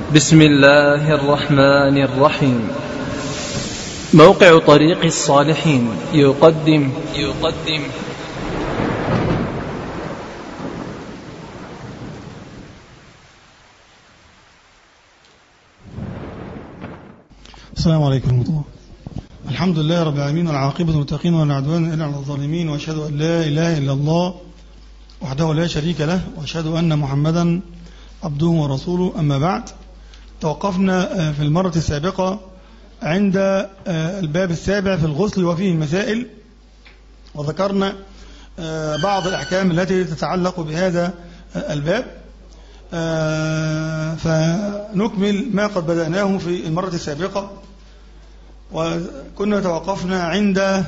بسم الله الرحمن الرحيم موقع طريق الصالحين يقدم يقدم السلام عليكم ورحمة الله الحمد لله رب العالمين والعاقبة للمتقين ولا عدوان إلا على الظالمين وأشهد أن لا إله إلا الله وحده لا شريك له وأشهد أن محمدا عبده ورسوله أما بعد توقفنا في المرة السابقة عند الباب السابع في الغسل وفيه المسائل وذكرنا بعض الأحكام التي تتعلق بهذا الباب فنكمل ما قد بدأناه في المرة السابقة وكنا توقفنا عند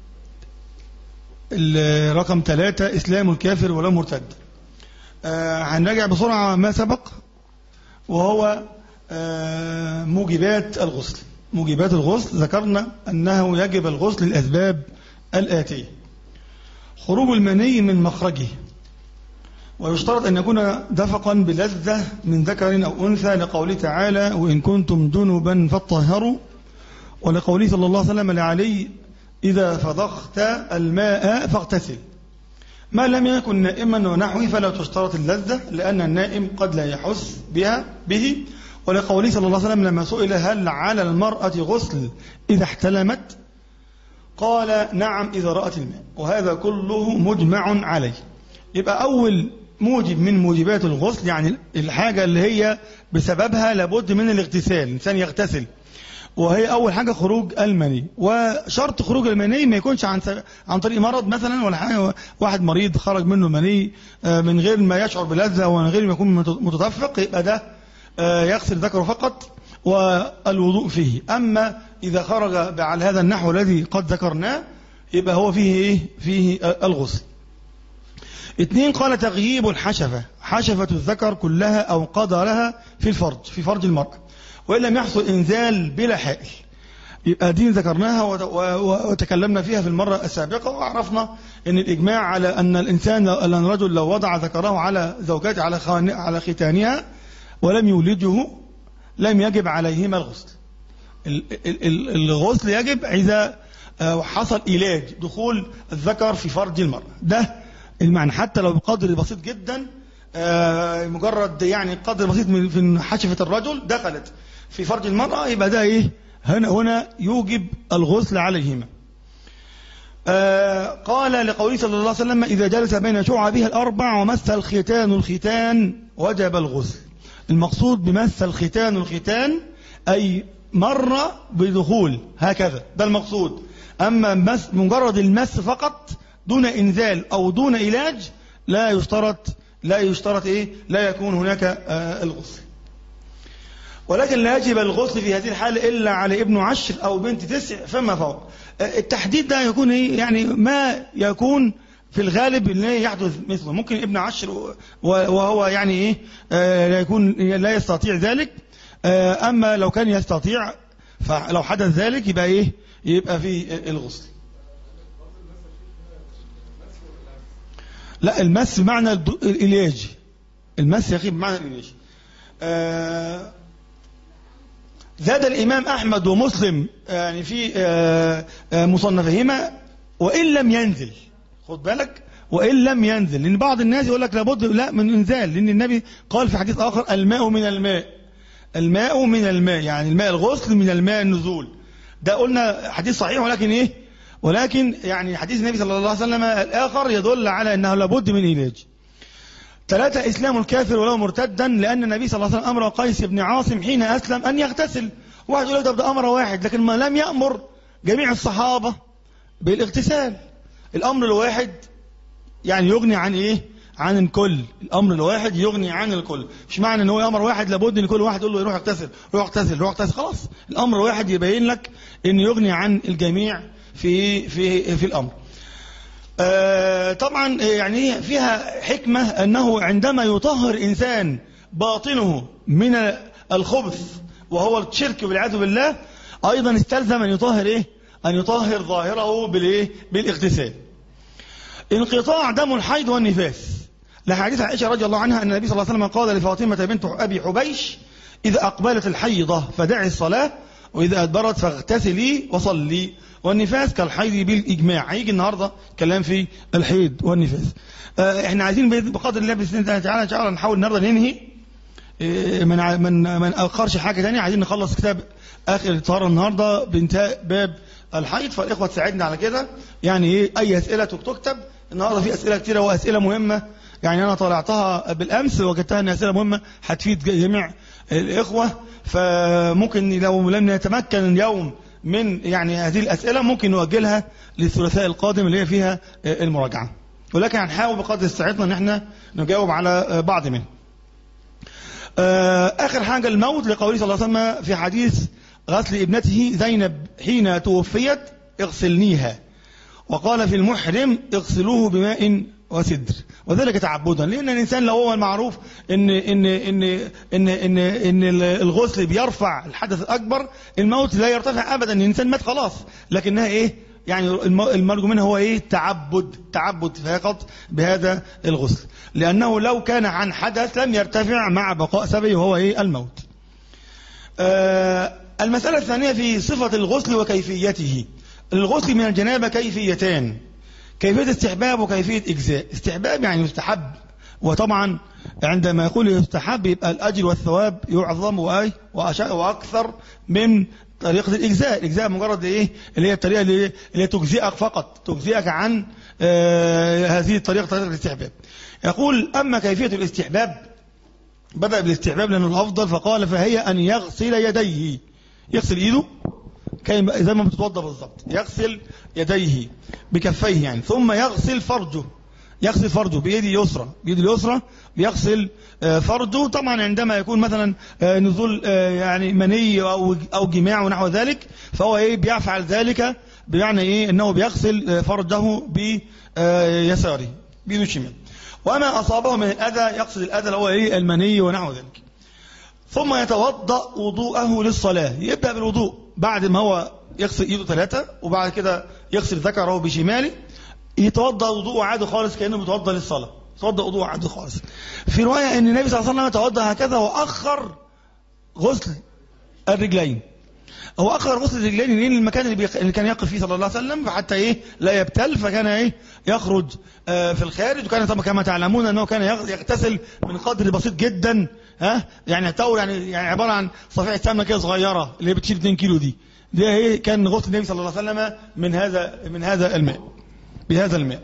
رقم ثلاثة إسلام الكافر ولا مرتد هنراجع بسرعة ما سبق وهو موجبات الغسل موجبات الغسل ذكرنا أنه يجب الغسل للأسباب الآتية خروج المني من مخرجه ويشترط أن يكون دفقا بلذة من ذكر أو أنثى لقوله تعالى وإن كنتم جنبا فاطهروا ولقوله صلى الله عليه وسلم لعلي إذا فضخت الماء فاغتسل ما لم يكن نائما ونحوه فلا تشترط اللذة لأن النائم قد لا يحس بها به ولقوله صلى الله عليه وسلم لما سئل هل على المرأة غسل إذا احتلمت قال نعم إذا رأت الماء وهذا كله مجمع عليه يبقى أول موجب من موجبات الغسل يعني الحاجة اللي هي بسببها لابد من الاغتسال الإنسان يغتسل وهي أول حاجة خروج المني وشرط خروج المني ما يكونش عن عن طريق مرض مثلا ولا حاجة واحد مريض خرج منه مني من غير ما يشعر بلذة ومن غير ما يكون متدفق يبقى ده يغسل ذكره فقط والوضوء فيه أما إذا خرج على هذا النحو الذي قد ذكرناه يبقى هو فيه إيه؟ فيه الغسل اثنين قال تغييب الحشفة حشفة الذكر كلها أو قدرها في الفرج في فرج المرأة وإن لم يحصل إنزال بلا حائل يبقى دي ذكرناها وتكلمنا فيها في المرة السابقة وعرفنا أن الإجماع على أن الإنسان أن الرجل لو وضع ذكره على زوجاته على على ختانها ولم يولده لم يجب عليهما الغسل الغسل يجب إذا حصل إيلاج دخول الذكر في فرج المرأة ده المعنى حتى لو بقدر بسيط جدا مجرد يعني قدر بسيط من حشفة الرجل دخلت في فرج المرأة يبقى ده إيه هنا هنا يوجب الغسل عليهما قال لقوله صلى الله عليه وسلم إذا جلس بين شعبها الأربع ومس الختان الختان وجب الغسل المقصود بمس الختان الختان أي مر بدخول هكذا ده المقصود أما مس مجرد المس فقط دون إنزال أو دون علاج لا يشترط لا يشترط إيه لا يكون هناك آه الغسل ولكن لا يجب الغسل في هذه الحالة إلا على ابن عشر أو بنت تسع فما فوق آه التحديد ده يكون إيه يعني ما يكون في الغالب لا يحدث مثله ممكن ابن عشر وهو يعني إيه آه لا يكون لا يستطيع ذلك آه أما لو كان يستطيع فلو حدث ذلك يبقى إيه يبقى في الغسل لا المس بمعنى الإلياج المس يا أخي بمعنى الإلياج آه زاد الإمام أحمد ومسلم يعني في آه آه مصنفهما وإن لم ينزل خد بالك وإن لم ينزل لأن بعض الناس يقول لك لابد لا من إنزال لأن النبي قال في حديث آخر الماء من الماء الماء من الماء يعني الماء الغسل من الماء النزول ده قلنا حديث صحيح ولكن إيه ولكن يعني حديث النبي صلى الله عليه وسلم الآخر يدل على أنه لابد من علاج ثلاثة إسلام الكافر ولو مرتدا لأن النبي صلى الله عليه وسلم أمر قيس بن عاصم حين أسلم أن يغتسل واحد يقول ده ده أمر واحد لكن ما لم يأمر جميع الصحابة بالاغتسال الأمر الواحد يعني يغني عن إيه عن الكل الأمر الواحد يغني عن الكل مش معنى ان هو أمر واحد لابد ان كل واحد يقول له يروح يغتسل روح اغتسل روح اغتسل خلاص الأمر واحد يبين لك انه يغني عن الجميع في في في الأمر آه طبعا يعني فيها حكمة أنه عندما يطهر إنسان باطنه من الخبث وهو الشرك والعياذ بالله أيضا استلزم أن يطهر إيه أن يطهر ظاهره بالإيه بالاغتسال انقطاع دم الحيض والنفاس لحديث عائشة رضي الله عنها أن النبي صلى الله عليه وسلم قال لفاطمة بنت أبي حبيش إذا أقبلت الحيضة فدعي الصلاة وإذا أدبرت فاغتسلي وصلي والنفاس كالحيض بالإجماع هيجي النهاردة كلام في الحيض والنفاس آه، احنا عايزين بقدر الله بإذن الله تعالى إن شاء الله نحاول النهاردة ننهي آه، من من من أخرش حاجة ثانيه عايزين نخلص كتاب آخر الطهارة النهاردة بانتهاء باب الحيض فالإخوة تساعدنا على كده يعني إيه أي أسئلة تكتب النهاردة في أسئلة كثيرة وأسئلة مهمة يعني أنا طلعتها بالأمس وجدتها أن أسئلة مهمة هتفيد جميع الإخوة فممكن لو لم نتمكن اليوم من يعني هذه الأسئلة ممكن نؤجلها للثلاثاء القادم اللي هي فيها المراجعة ولكن هنحاول بقدر استعدنا ان احنا نجاوب على بعض منه آخر حاجة الموت لقوله صلى الله عليه وسلم في حديث غسل ابنته زينب حين توفيت اغسلنيها وقال في المحرم اغسلوه بماء وسدر وذلك تعبدا لان الانسان لو هو المعروف ان ان ان ان ان, إن الغسل بيرفع الحدث الاكبر الموت لا يرتفع ابدا الانسان مات خلاص لكنها ايه يعني المرجو منها هو ايه تعبد تعبد فقط بهذا الغسل لانه لو كان عن حدث لم يرتفع مع بقاء سببه وهو ايه الموت آه المسألة الثانية في صفة الغسل وكيفيته الغسل من الجنابة كيفيتان كيفية استحباب وكيفية إجزاء استحباب يعني يستحب وطبعا عندما يقول يستحب يبقى الأجر والثواب يعظم وأي وأكثر من طريقة الإجزاء الإجزاء مجرد إيه اللي هي الطريقة اللي, اللي تجزئك فقط تجزئك عن آه هذه الطريقة طريقة الاستحباب يقول أما كيفية الاستحباب بدأ بالاستحباب لأنه الأفضل فقال فهي أن يغسل يديه يغسل إيده زي ما بتتوضى بالظبط يغسل يديه بكفيه يعني ثم يغسل فرجه يغسل فرجه بيده اليسرى بيده اليسرى بيغسل فرجه طبعا عندما يكون مثلا نزول يعني مني او او جماع ونحو ذلك فهو ايه بيفعل ذلك بمعنى ايه انه بيغسل فرجه بيساره بيده الشمال وما اصابه من الاذى يقصد الاذى اللي هو ايه المني ونحو ذلك ثم يتوضا وضوءه للصلاه يبدا بالوضوء بعد ما هو يغسل ايده ثلاثة وبعد كده يغسل ذكره بشماله يتوضا وضوءه عادي خالص كانه بيتوضا للصلاه يتوضا وضوءه عادي خالص في روايه ان النبي صلى الله عليه وسلم توضا هكذا واخر غسل الرجلين هو اخر غسل الرجلين لين المكان اللي, بيق... اللي كان يقف فيه صلى الله عليه وسلم فحتى ايه لا يبتل فكان ايه يخرج آه في الخارج وكان طبعا كما تعلمون انه كان يغتسل من قدر بسيط جدا ها يعني تور يعني يعني عباره عن صفيحه سمنه كده صغيره اللي هي بتشيل 2 كيلو دي ده ايه كان غسل النبي صلى الله عليه وسلم من هذا من هذا الماء بهذا الماء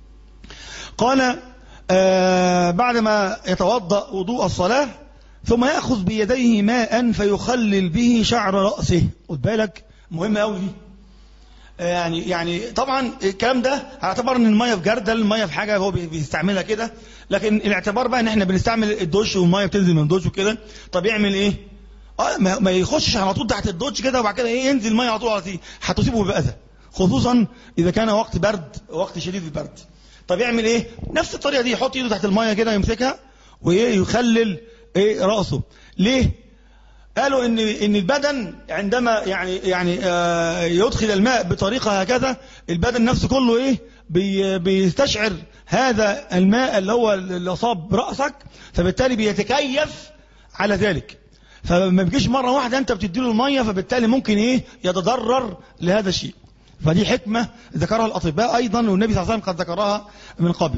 قال آه بعدما يتوضا وضوء الصلاه ثم ياخذ بيديه ماء فيخلل به شعر راسه خد بالك مهم قوي دي يعني يعني طبعا الكلام ده هيعتبر ان الميه في جردل الميه في حاجه هو بيستعملها كده لكن الاعتبار بقى ان احنا بنستعمل الدش والميه بتنزل من الدش وكده طب يعمل ايه اه ما يخشش على طول تحت الدش كده وبعد كده ايه ينزل الميه على طول على طول هتصيبه باذى خصوصا اذا كان وقت برد وقت شديد البرد طب يعمل ايه نفس الطريقه دي يحط ايده تحت الميه كده يمسكها وايه يخلل ايه راسه ليه قالوا ان ان البدن عندما يعني يعني آه يدخل الماء بطريقه هكذا البدن نفسه كله ايه بي بيستشعر هذا الماء اللي هو اللي اصاب راسك فبالتالي بيتكيف على ذلك فما بيجيش مره واحده انت بتديله الميه فبالتالي ممكن ايه يتضرر لهذا الشيء فدي حكمه ذكرها الاطباء ايضا والنبي صلى الله عليه وسلم قد ذكرها من قبل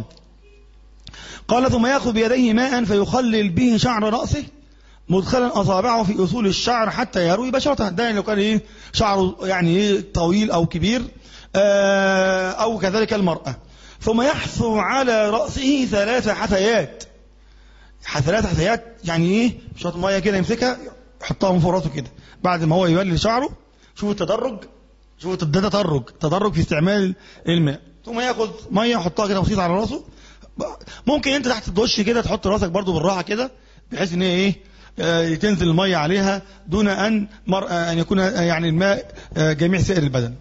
قال ثم ياخذ بيديه ماء فيخلل به شعر راسه مدخلا اصابعه في اصول الشعر حتى يروي بشرته ده لو كان ايه شعره يعني ايه طويل او كبير او كذلك المراه ثم يحثو على راسه ثلاث حثيات ثلاث حثيات يعني ايه شويه ميه كده يمسكها يحطها من فوق راسه كده بعد ما هو يولي شعره شوفوا التدرج شوفوا ده تدرج تدرج في استعمال الماء ثم ياخذ ميه يحطها كده بسيطه على راسه ممكن انت تحت الدش كده تحط راسك برضو بالراحه كده بحيث ان هي ايه آه تنزل الميه عليها دون ان مر... آه ان يكون يعني الماء آه جميع سائر البدن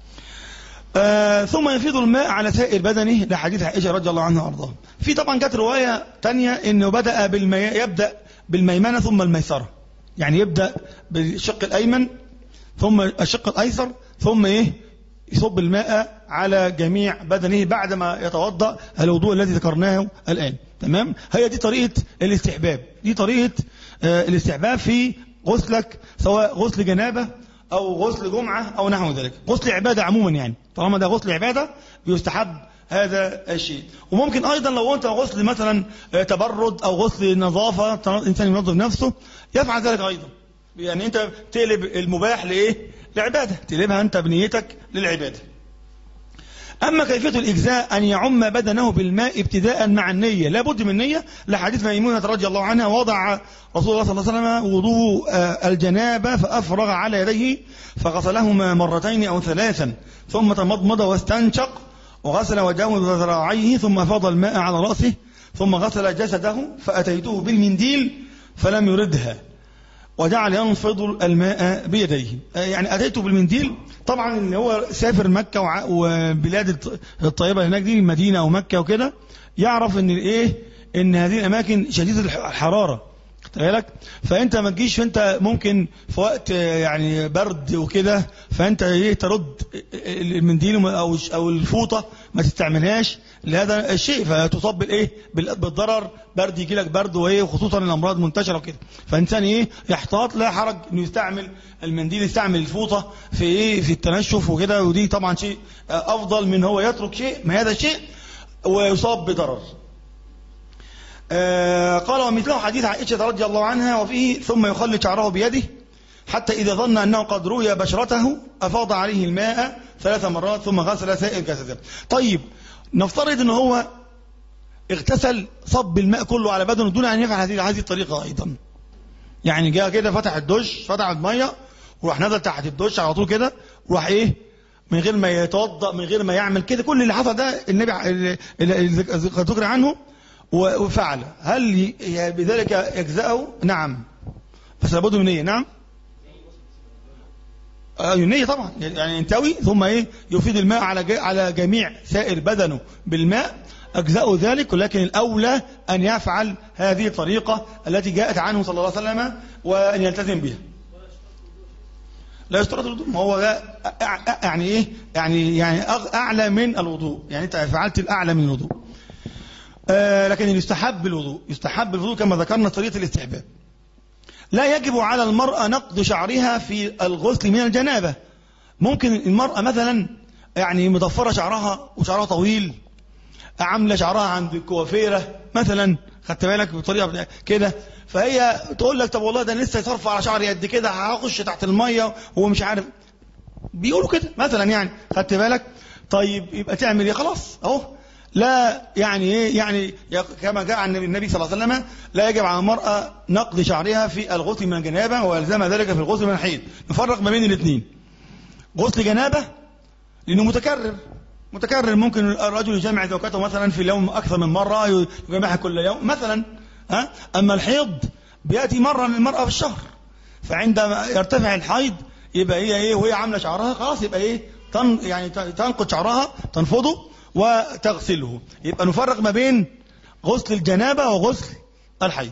ثم يفيض الماء على سائر بدنه لحديث عائشه رضي الله عنها وارضاها في طبعا جت روايه ثانيه انه بدا بالمي... يبدا بالميمنه ثم الميسره يعني يبدا بالشق الايمن ثم الشق الايسر ثم ايه يصب الماء على جميع بدنه بعدما يتوضا الوضوء الذي ذكرناه الان تمام هي دي طريقه الاستحباب دي طريقه آه، الاستحباب في غسلك سواء غسل جنابة أو غسل جمعة أو نحو ذلك غسل عبادة عموما يعني طالما ده غسل عبادة يستحب هذا الشيء وممكن أيضا لو أنت غسل مثلا آه، تبرد أو غسل نظافة الإنسان ينظف نفسه يفعل ذلك أيضا يعني أنت تقلب المباح لإيه لعبادة تقلبها أنت بنيتك للعبادة أما كيفية الإجزاء أن يعم بدنه بالماء ابتداء مع النية لا بد من نية لحديث ميمونة رضي الله عنها وضع رسول الله صلى الله عليه وسلم وضوء آه، الجنابة فأفرغ على يديه فغسلهما مرتين أو ثلاثا ثم تمضمض واستنشق وغسل وجهه وذراعيه ثم أفاض الماء على رأسه ثم غسل جسده فأتيته بالمنديل فلم يردها وجعل ينفض الماء بيديه آه، يعني أتيته بالمنديل طبعا اللي هو سافر مكة وع- وبلاد الط- الطيبة هناك دي المدينة أو مكة وكده يعرف ان الايه ان هذه الاماكن شديده الح- الحراره خدت بالك فانت ما تجيش انت ممكن في وقت آه، يعني برد وكده فانت ايه ترد المنديل وما- او او الفوطه ما تستعملهاش لهذا الشيء فتصاب بالايه بال- بالضرر برد يجي لك برد وايه وخصوصا الامراض منتشره وكده فانسان ايه يحتاط لا حرج انه يستعمل المنديل يستعمل الفوطه في ايه في التنشف وكده ودي طبعا شيء آه، افضل من هو يترك شيء ما هذا الشيء ويصاب بضرر آه، قال ومثله حديث عائشة رضي الله عنها وفيه ثم يخلي شعره بيده حتى إذا ظن أنه قد روي بشرته أفاض عليه الماء ثلاث مرات ثم غسل سائر جسده طيب نفترض أنه هو اغتسل صب الماء كله على بدنه دون أن يفعل هذه هذه الطريقة أيضا يعني جاء كده فتح الدش فتح المية وراح نزل تحت الدش على طول كده وراح ايه من غير ما يتوضا من غير ما يعمل كده كل اللي حصل ده النبي اللي اللي قد ذكر عنه و- وفعل هل ي- بذلك يجزأه نعم بس لابد من نية نعم آه، النية طبعا يعني ينتوي ثم ايه يفيد الماء على ج- على جميع سائر بدنه بالماء أجزأه ذلك ولكن الأولى أن يفعل هذه الطريقة التي جاءت عنه صلى الله عليه وسلم وأن يلتزم بها لا يشترط الوضوء ما هو ده أع- أع- يعني ايه يعني يعني أغ- اعلى من الوضوء يعني انت فعلت الاعلى من الوضوء آه لكن يستحب الوضوء يستحب الوضوء كما ذكرنا طريقه الاستحباب لا يجب على المرأة نقض شعرها في الغسل من الجنابة ممكن المرأة مثلا يعني مضفرة شعرها وشعرها طويل عاملة شعرها عند الكوافيرة مثلا خدت بالك بطريقة كده فهي تقول لك طب والله ده أنا لسه صرف على شعري قد كده هخش تحت المية وهو مش عارف بيقولوا كده مثلا يعني خدت بالك طيب يبقى تعمل ايه خلاص اهو لا يعني ايه يعني كما جاء عن النبي صلى الله عليه وسلم لا يجب على المرأة نقض شعرها في الغسل من الجنابة ويلزم ذلك في الغسل من الحيض نفرق ما بين الاثنين غسل جنابة لأنه متكرر متكرر ممكن الرجل يجمع زوجته مثلا في اليوم أكثر من مرة يجمعها كل يوم مثلا ها أما الحيض بيأتي مرة للمرأة في الشهر فعندما يرتفع الحيض يبقى هي ايه وهي عامله شعرها خلاص يبقى ايه تن يعني تنقض شعرها تنفضه وتغسله يبقى نفرق ما بين غسل الجنابه وغسل الحيض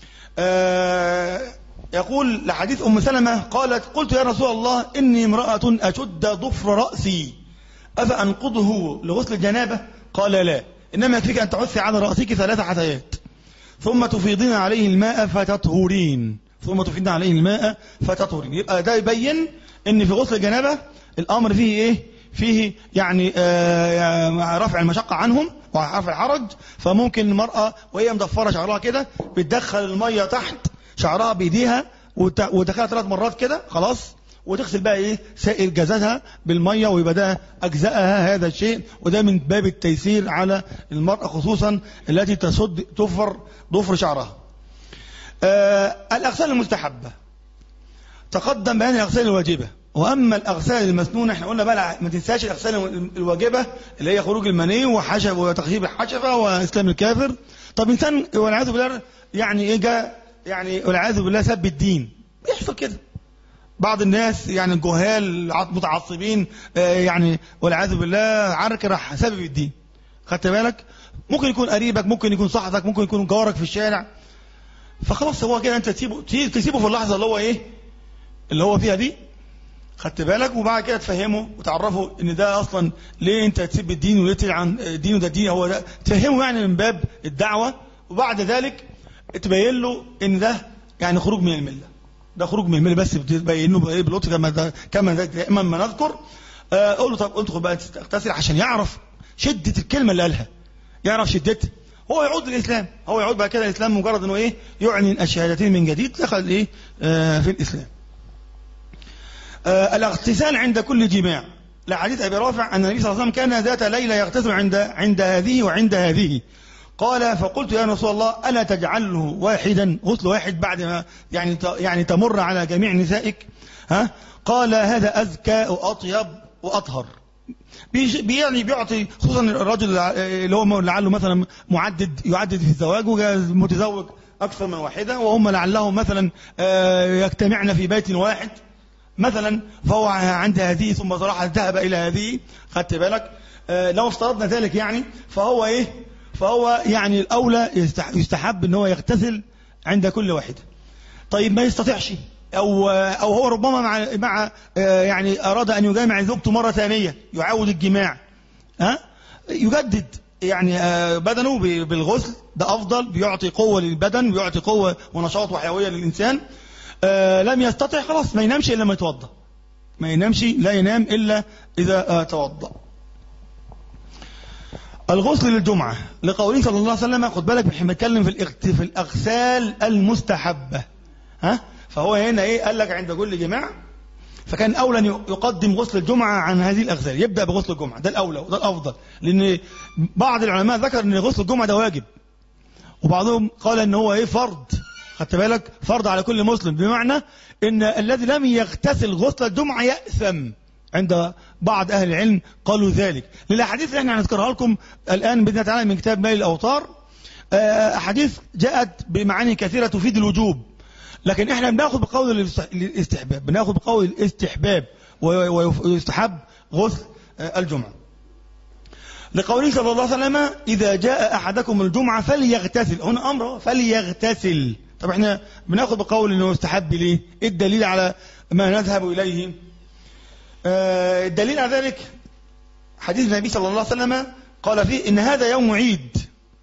آه يقول لحديث ام سلمه قالت قلت يا رسول الله اني امراه اشد ضفر راسي افانقضه لغسل الجنابه قال لا انما يكفيك ان تعثي على راسك ثلاث حثيات ثم تفيضين عليه الماء فتطهرين ثم تفيضين عليه الماء فتطهرين يبقى ده يبين ان في غسل الجنابه الامر فيه ايه فيه يعني آه رفع المشقه عنهم ورفع الحرج فممكن المراه وهي مضفره شعرها كده بتدخل الميه تحت شعرها بايديها وتدخلها ثلاث مرات كده خلاص وتغسل بقى ايه سائر جسدها بالميه ويبقى ده اجزاها هذا الشيء وده من باب التيسير على المراه خصوصا التي تسد تفر ضفر شعرها. آه الاغسال المستحبه تقدم بيان الاغسال الواجبه واما الاغسال المسنونه احنا قلنا بقى ما تنساش الاغسال الواجبه اللي هي خروج المني وحشف وتخييب الحشفه واسلام الكافر طب انسان والعياذ بالله يعني ايه جاء يعني والعياذ بالله سب الدين بيحصل كده بعض الناس يعني الجهال متعصبين يعني والعياذ بالله عرك راح سبب الدين خدت بالك ممكن يكون قريبك ممكن يكون صاحبك ممكن يكون جارك في الشارع فخلاص هو كده انت تسيبه تسيبه في اللحظه اللي هو ايه اللي هو فيها دي خدت بالك وبعد كده تفهمه وتعرفه ان ده اصلا ليه انت تسيب الدين وليه عن الدين وده دين هو ده تفهمه يعني من باب الدعوه وبعد ذلك تبين له ان ده يعني خروج من الملة ده خروج من الملة بس بتبينه بايه بلطف كما كما دائما ما نذكر آه، قول له طب ادخل بقى تغتسل عشان يعرف شدة الكلمة اللي قالها يعرف شدتها هو يعود للإسلام هو يعود بقى كده الإسلام مجرد أنه إيه يعلن الشهادتين من جديد دخل إيه آه في الإسلام آه الاغتسال عند كل جماع لحديث أبي رافع أن النبي صلى الله عليه وسلم كان ذات ليلة يغتسل عند عند هذه وعند هذه قال فقلت يا رسول الله ألا تجعله واحدا غسل واحد بعد ما يعني يعني تمر على جميع نسائك ها قال هذا أزكى وأطيب وأطهر يعني بيعطي خصوصا الرجل اللي هو لعله مثلا معدد يعدد في الزواج متزوج أكثر من واحدة وهم لعلهم مثلا آه، يجتمعن في بيت واحد مثلا فهو عند هذه ثم صراحة ذهب إلى هذه خدت بالك آه، لو افترضنا ذلك يعني فهو إيه فهو يعني الأولى يستحب ان هو يغتسل عند كل واحدة طيب ما يستطيعش أو, أو هو ربما مع, مع آه، يعني أراد أن يجامع زوجته مرة ثانية يعاود الجماع ها يجدد يعني آه، بدنه بالغسل ده أفضل بيعطي قوة للبدن بيعطي قوة ونشاط وحيوية للإنسان آه، لم يستطع خلاص ما ينامش إلا ما يتوضا ما ينامش لا ينام إلا إذا توضأ الغسل للجمعة لقوله صلى الله عليه وسلم خد بالك احنا بنتكلم في في الأغسال المستحبة ها فهو هنا ايه قال لك عند كل جماع فكان أولى يقدم غسل الجمعة عن هذه الأغسال يبدأ بغسل الجمعة ده الأولى وده الأفضل لأن بعض العلماء ذكر أن غسل الجمعة ده واجب وبعضهم قال أن هو إيه فرض خدت بالك فرض على كل مسلم بمعنى أن الذي لم يغتسل غسل الجمعة يأثم عند بعض أهل العلم قالوا ذلك للأحاديث اللي احنا هنذكرها لكم الآن بإذن تعالى من كتاب مال الأوطار آه، أحاديث جاءت بمعاني كثيرة تفيد الوجوب لكن احنا بناخد بقول الاستحباب بناخد بقول الاستحباب ويستحب غسل آه، الجمعة لقوله صلى الله عليه وسلم إذا جاء أحدكم الجمعة فليغتسل هنا أمر فليغتسل طب احنا بناخد بقول انه يستحب ليه ايه الدليل على ما نذهب إليه آه، الدليل على ذلك حديث النبي صلى الله عليه وسلم قال فيه إن هذا يوم عيد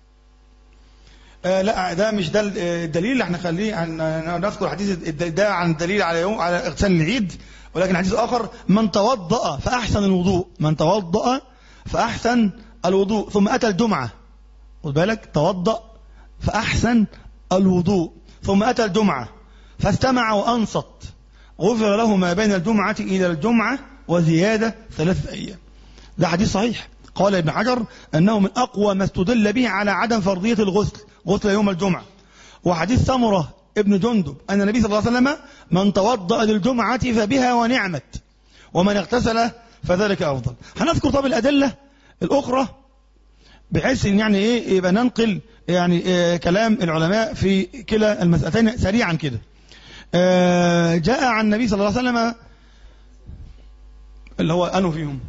آه لا ده مش ده الدليل اللي احنا خليه عن نذكر حديث ده عن الدليل على يوم على اغتسال العيد ولكن حديث آخر من توضأ فأحسن الوضوء من توضأ فأحسن الوضوء ثم أتى الجمعة خد بالك توضأ فأحسن الوضوء ثم أتى الجمعة فاستمع وأنصت غفر له ما بين الجمعة إلى الجمعة وزيادة ثلاثة أيام ده حديث صحيح قال ابن حجر أنه من أقوى ما استدل به على عدم فرضية الغسل غسل يوم الجمعة وحديث سمرة ابن جندب أن النبي صلى الله عليه وسلم من توضأ للجمعة فبها ونعمت ومن اغتسل فذلك أفضل هنذكر طب الأدلة الأخرى بحيث ان يعني ايه يبقى ننقل يعني إيه كلام العلماء في كلا المسألتين سريعا كده آه، جاء عن النبي صلى الله عليه وسلم اللي هو أنه فيهم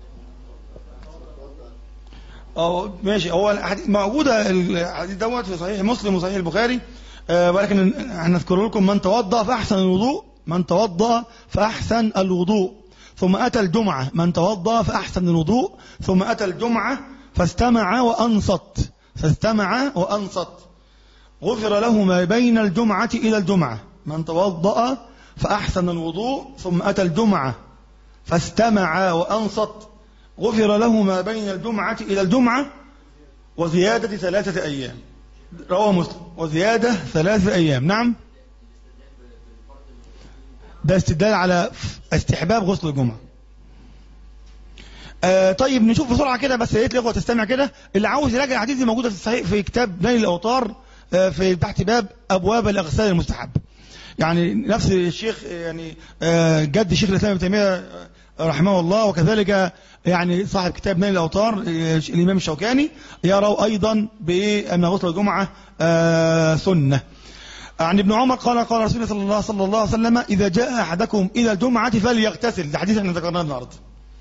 أو ماشي هو موجودة الحديث دوت في صحيح مسلم وصحيح البخاري آه، ولكن هنذكر لكم من توضأ فأحسن الوضوء من توضأ فأحسن الوضوء ثم أتى الجمعة من توضأ فأحسن الوضوء ثم أتى الجمعة فاستمع وأنصت فاستمع وأنصت غفر له ما بين الجمعة إلى الجمعة من توضأ فأحسن الوضوء ثم أتى الجمعة فاستمع وأنصت غفر له ما بين الجمعة إلى الجمعة وزيادة ثلاثة أيام رواه مسلم وزيادة ثلاثة أيام نعم ده استدلال على استحباب غسل الجمعة آه طيب نشوف بسرعة كده بس يا ريت الإخوة تستمع كده اللي عاوز يراجع الحديث دي موجودة في الصحيح في كتاب نيل الأوطار آه في تحت باب أبواب الأغسال المستحب يعني نفس الشيخ يعني آه، جد شيخ الإسلام ابن تيمية آه، رحمه الله وكذلك يعني صاحب كتاب نيل الأوطار آه، الإمام الشوكاني يروا أيضا بأن غسل الجمعة سنة عن ابن عمر قال قال رسول الله صلى الله عليه وسلم إذا جاء أحدكم إلى الجمعة فليغتسل ده حديث احنا ذكرناه النهارده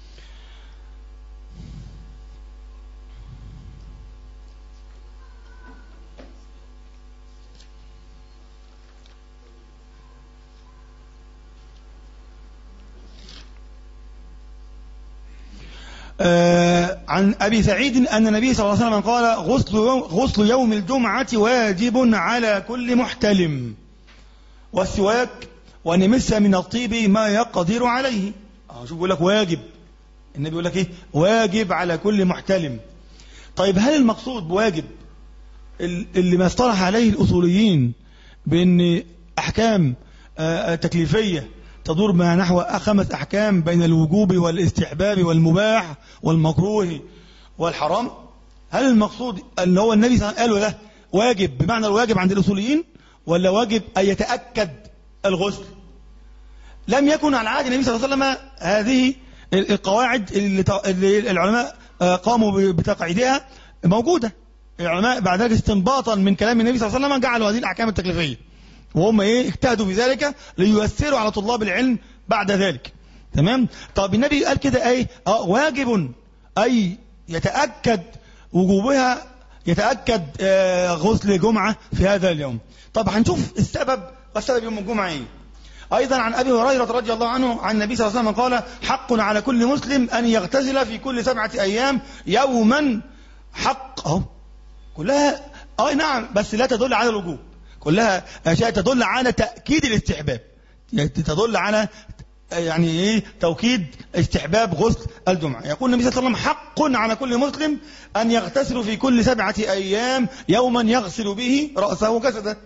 آه، عن أبي سعيد أن النبي صلى الله عليه وسلم قال غسل يوم, غسل يوم الجمعة واجب على كل محتلم والسواك وأن يمس من الطيب ما يقدر عليه اه شوف بيقول لك واجب النبي يقول لك ايه واجب على كل محتلم طيب هل المقصود بواجب اللي ما اصطلح عليه الأصوليين بأن أحكام آه، تكليفية تدور ما نحو خمس أحكام بين الوجوب والاستحباب والمباح والمكروه والحرام هل المقصود أن هو النبي صلى الله عليه وسلم قاله ده واجب بمعنى الواجب عند الأصوليين ولا واجب أن يتأكد الغسل لم يكن على عهد النبي صلى الله عليه وسلم هذه القواعد اللي العلماء آه، قاموا بتقعيدها موجودة العلماء بعد ذلك استنباطا من كلام النبي صلى الله عليه وسلم جعلوا هذه الأحكام التكليفية وهم ايه اجتهدوا في ذلك لييسروا على طلاب العلم بعد ذلك تمام طب النبي قال كده ايه اه واجب اي يتأكد وجوبها يتأكد آه غسل جمعة في هذا اليوم طب هنشوف السبب والسبب يوم الجمعة ايه أيضا عن أبي هريرة رضي الله عنه عن النبي صلى الله عليه وسلم قال حق على كل مسلم أن يغتسل في كل سبعة أيام يوما حق أهو كلها أي نعم بس لا تدل على الوجوب كلها أشياء تدل على تأكيد الاستحباب يعني تدل على يعني ايه توكيد استحباب غسل الجمعة يقول النبي صلى الله عليه وسلم حق على كل مسلم أن يغتسل في كل سبعة أيام يوما يغسل به رأسه وجسده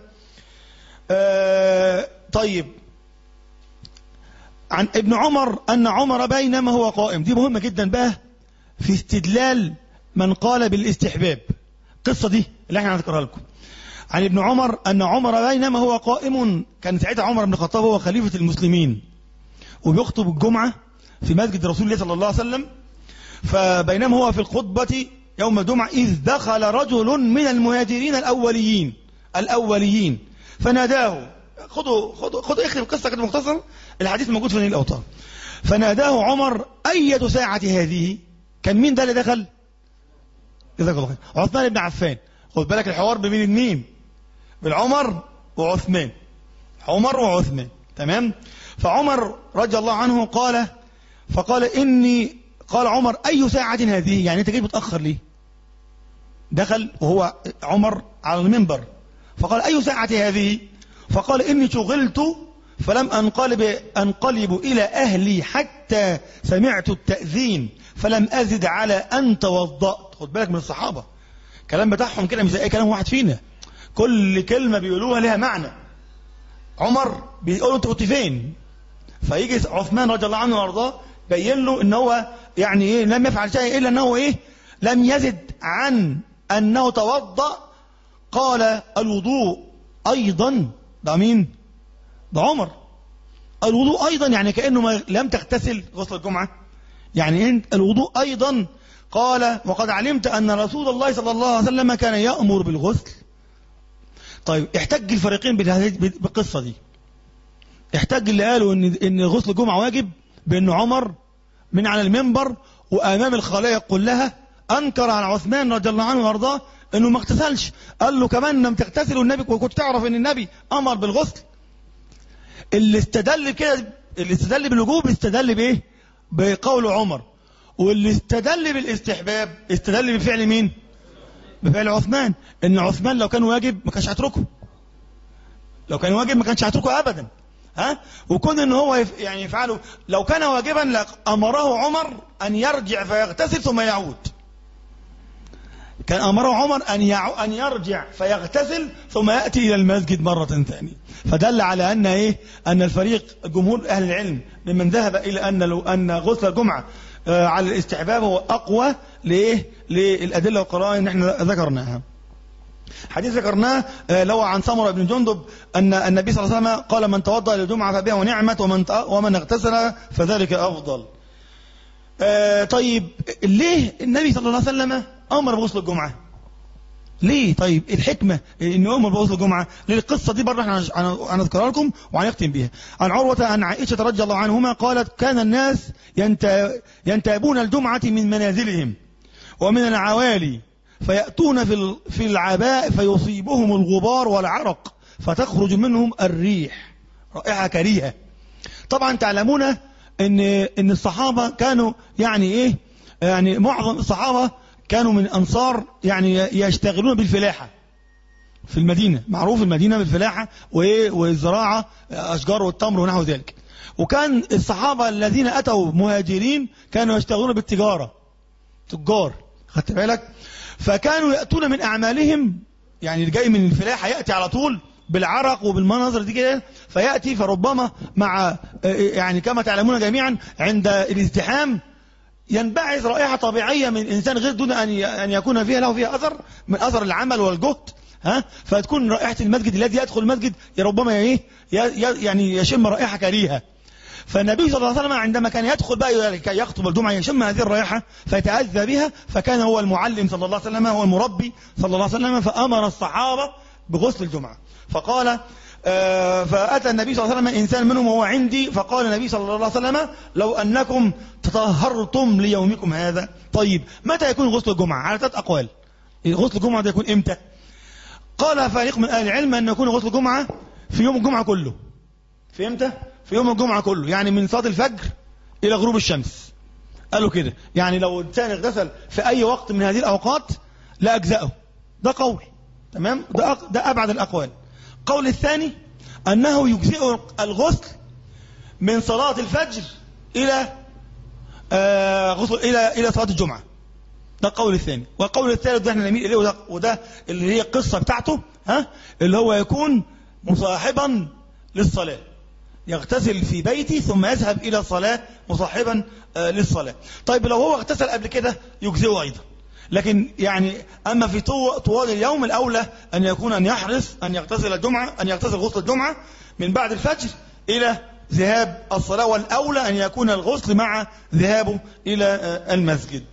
آه طيب عن ابن عمر أن عمر بينما هو قائم دي مهمة جدا بقى في استدلال من قال بالاستحباب القصة دي اللي احنا هنذكرها لكم عن ابن عمر أن عمر بينما هو قائم كان ساعتها عمر بن الخطاب هو خليفة المسلمين وبيخطب الجمعة في مسجد رسول الله صلى الله عليه وسلم فبينما هو في الخطبة يوم الجمعة إذ دخل رجل من المهاجرين الأوليين الأوليين فناداه خذوا خذوا خذوا اخر القصة كده مختصر الحديث موجود في نيل الأوطار فناداه عمر أية ساعة هذه كان مين ده اللي دخل جزاك الله خير عثمان بن عفان خد بالك الحوار بين مين بالعمر وعثمان عمر وعثمان تمام فعمر رضي الله عنه قال فقال إني قال عمر أي ساعة هذه يعني أنت جاي متأخر ليه دخل وهو عمر على المنبر فقال أي ساعة هذه فقال إني شغلت فلم أنقلب, أنقلب إلى أهلي حتى سمعت التأذين فلم أزد على أن توضأت خد بالك من الصحابة كلام بتاعهم كده مش زي أي كلام واحد فينا كل كلمة بيقولوها لها معنى عمر بيقولوا أنت كنت فين فيجي عثمان رضي الله عنه وارضاه بين له ان هو يعني ايه لم يفعل شيء الا انه ايه لم يزد عن انه توضا قال الوضوء ايضا ده مين ده عمر الوضوء ايضا يعني كانه لم تغتسل غسل الجمعه يعني انت الوضوء ايضا قال وقد علمت ان رسول الله صلى الله عليه وسلم كان يامر بالغسل طيب احتج الفريقين بالقصه دي احتج اللي قالوا ان ان غسل الجمعه واجب بان عمر من على المنبر وامام الخلائق كلها انكر على عثمان رضي الله عنه وارضاه انه ما اغتسلش قال له كمان لم تغتسل والنبي وكنت تعرف ان النبي امر بالغسل اللي استدل كده اللي استدل بالوجوب استدل بايه بقول عمر واللي استدل بالاستحباب استدل بفعل مين بفعل عثمان ان عثمان لو كان واجب ما كانش هيتركه لو كان واجب ما كانش هيتركه ابدا ها وكون ان هو يف يعني يفعله لو كان واجبا لامره عمر ان يرجع فيغتسل ثم يعود كان امره عمر ان يع... ان يرجع فيغتسل ثم ياتي الى المسجد مره ثانيه فدل على ان ايه ان الفريق جمهور اهل العلم ممن ذهب الى ان لو ان غسل الجمعه آه على الاستحباب هو اقوى لايه للادله والقرائن اللي احنا ذكرناها حديث ذكرناه لو عن سمرة بن جندب أن النبي صلى الله عليه وسلم قال من توضأ للجمعة فبها ونعمت ومن ومن اغتسل فذلك أفضل. طيب ليه النبي صلى الله عليه وسلم أمر بغسل الجمعة؟ ليه طيب الحكمة انه أمر بغسل الجمعة للقصة دي برضه احنا هنذكرها لكم وهنختم بيها عن عروة عن عائشة رضي الله عنهما قالت كان الناس ينتابون الجمعة من منازلهم ومن العوالي فيأتون في في العباء فيصيبهم الغبار والعرق فتخرج منهم الريح رائحة كريهة طبعا تعلمون ان ان الصحابة كانوا يعني ايه يعني معظم الصحابة كانوا من انصار يعني يشتغلون بالفلاحة في المدينة معروف المدينة بالفلاحة وإيه والزراعة أشجار والتمر ونحو ذلك وكان الصحابة الذين أتوا مهاجرين كانوا يشتغلون بالتجارة تجار خدت بالك فكانوا يأتون من أعمالهم يعني اللي جاي من الفلاحة يأتي على طول بالعرق وبالمناظر دي كده فيأتي فربما مع يعني كما تعلمون جميعا عند الازدحام ينبعث رائحة طبيعية من إنسان غير دون أن أن يكون فيها له فيها أثر من أثر العمل والجهد ها فتكون رائحة المسجد الذي يدخل المسجد ربما ايه يعني يشم رائحة كريهة فالنبي صلى الله عليه وسلم عندما كان يدخل بقى كي يخطب الجمعة يشم هذه الرائحة فيتأذى بها فكان هو المعلم صلى الله عليه وسلم هو المربي صلى الله عليه وسلم فأمر الصحابة بغسل الجمعة فقال آه فأتى النبي صلى الله عليه وسلم إنسان منهم وهو عندي فقال النبي صلى الله عليه وسلم لو أنكم تطهرتم ليومكم هذا طيب متى يكون غسل الجمعة على ثلاث أقوال غسل الجمعة ده يكون إمتى قال فريق من أهل العلم أن يكون غسل الجمعة في يوم الجمعة كله في إمتى في يوم الجمعة كله يعني من صلاة الفجر إلى غروب الشمس قالوا كده يعني لو الإنسان اغتسل في أي وقت من هذه الأوقات لا أجزأه ده قول تمام ده, ده أبعد الأقوال قول الثاني أنه يجزئ الغسل من صلاة الفجر إلى آه غسل إلى إلى صلاة الجمعة ده القول الثاني والقول الثالث ده احنا نميل إليه وده, وده اللي هي القصة بتاعته ها اللي هو يكون مصاحبا للصلاة يغتسل في بيتي ثم يذهب إلى الصلاة مصاحبا آه للصلاة طيب لو هو اغتسل قبل كده يجزئه أيضا لكن يعني أما في طوال اليوم الأولى أن يكون أن يحرص أن يغتسل الجمعة أن يغتسل غسل الجمعة من بعد الفجر إلى ذهاب الصلاة والأولى أن يكون الغسل مع ذهابه إلى المسجد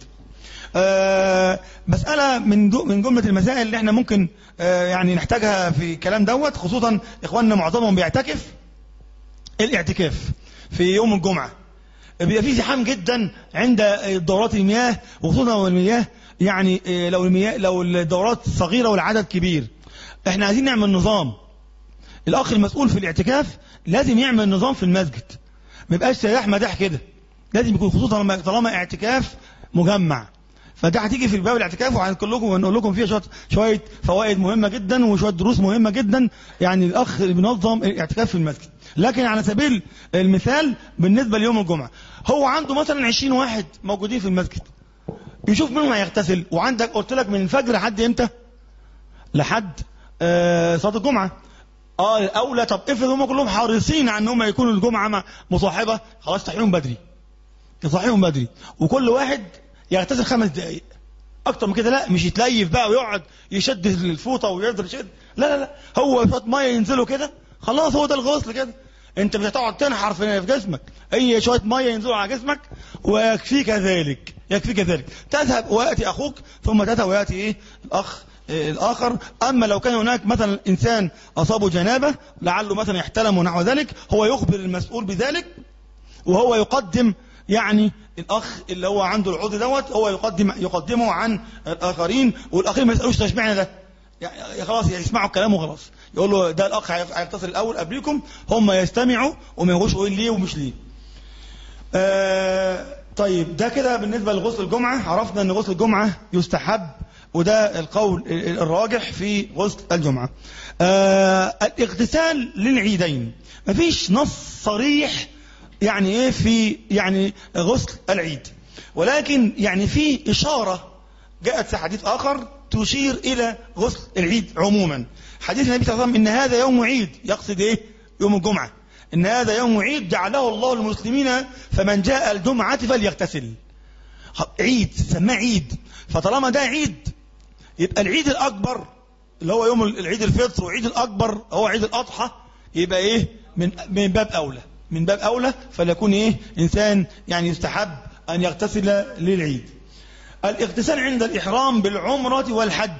آه مسألة من من جملة المسائل اللي احنا ممكن آه يعني نحتاجها في كلام دوت خصوصا إخواننا معظمهم بيعتكف الاعتكاف في يوم الجمعة بيبقى فيه زحام جدا عند دورات المياه وخصوصا المياه يعني لو المياه لو الدورات صغيرة والعدد كبير احنا عايزين نعمل نظام الاخ المسؤول في الاعتكاف لازم يعمل نظام في المسجد ما يبقاش سياح مداح كده لازم يكون خصوصا طالما اعتكاف مجمع فده هتيجي في الباب الاعتكاف وهنقول لكم ونقول لكم فيها شويه شويه فوائد مهمه جدا وشويه دروس مهمه جدا يعني الاخ اللي بينظم الاعتكاف في المسجد لكن على سبيل المثال بالنسبه ليوم الجمعه هو عنده مثلا 20 واحد موجودين في المسجد يشوف منهم هيغتسل وعندك قلت لك من الفجر لحد امتى لحد آه صلاه الجمعه اه اولى طب افرض هم كلهم حريصين على ان هم يكونوا الجمعه مصاحبه خلاص صحيهم بدري تصحيهم بدري وكل واحد يغتسل خمس دقائق اكتر من كده لا مش يتليف بقى ويقعد يشد الفوطه ويفضل يشد لا لا لا هو شويه ميه ينزلوا كده خلاص هو ده الغسل كده انت مش هتقعد تنحر في جسمك اي شويه ميه ينزلوا على جسمك ويكفيك ذلك يكفيك ذلك تذهب وياتي اخوك ثم تذهب وياتي ايه الاخ إيه الآخر أما لو كان هناك مثلا إنسان أصابه جنابة لعله مثلا يحتلم ونحو ذلك هو يخبر المسؤول بذلك وهو يقدم يعني الأخ اللي هو عنده العضو دوت هو يقدم يقدمه عن الآخرين والآخرين ما يسألوش تشبعنا ده يعني خلاص يسمعوا الكلام وخلاص يقول له ده الأخ هيتصل الأول قبلكم هم يستمعوا وما يقولوش يقول ليه ومش ليه آه طيب ده كده بالنسبة لغسل الجمعة عرفنا أن غسل الجمعة يستحب وده القول الراجح في غسل الجمعة آه الاغتسال للعيدين مفيش نص صريح يعني ايه في يعني غسل العيد ولكن يعني في إشارة جاءت في حديث آخر تشير إلى غسل العيد عموما حديث النبي صلى الله عليه وسلم إن هذا يوم عيد يقصد إيه يوم الجمعة إن هذا يوم عيد جعله الله المسلمين فمن جاء الجمعة فليغتسل عيد سماه عيد فطالما ده عيد يبقى العيد الأكبر اللي هو يوم العيد الفطر وعيد الأكبر هو عيد الأضحى يبقى إيه من من باب أولى من باب أولى فليكون إيه إنسان يعني يستحب أن يغتسل للعيد الاغتسال عند الإحرام بالعمرة والحج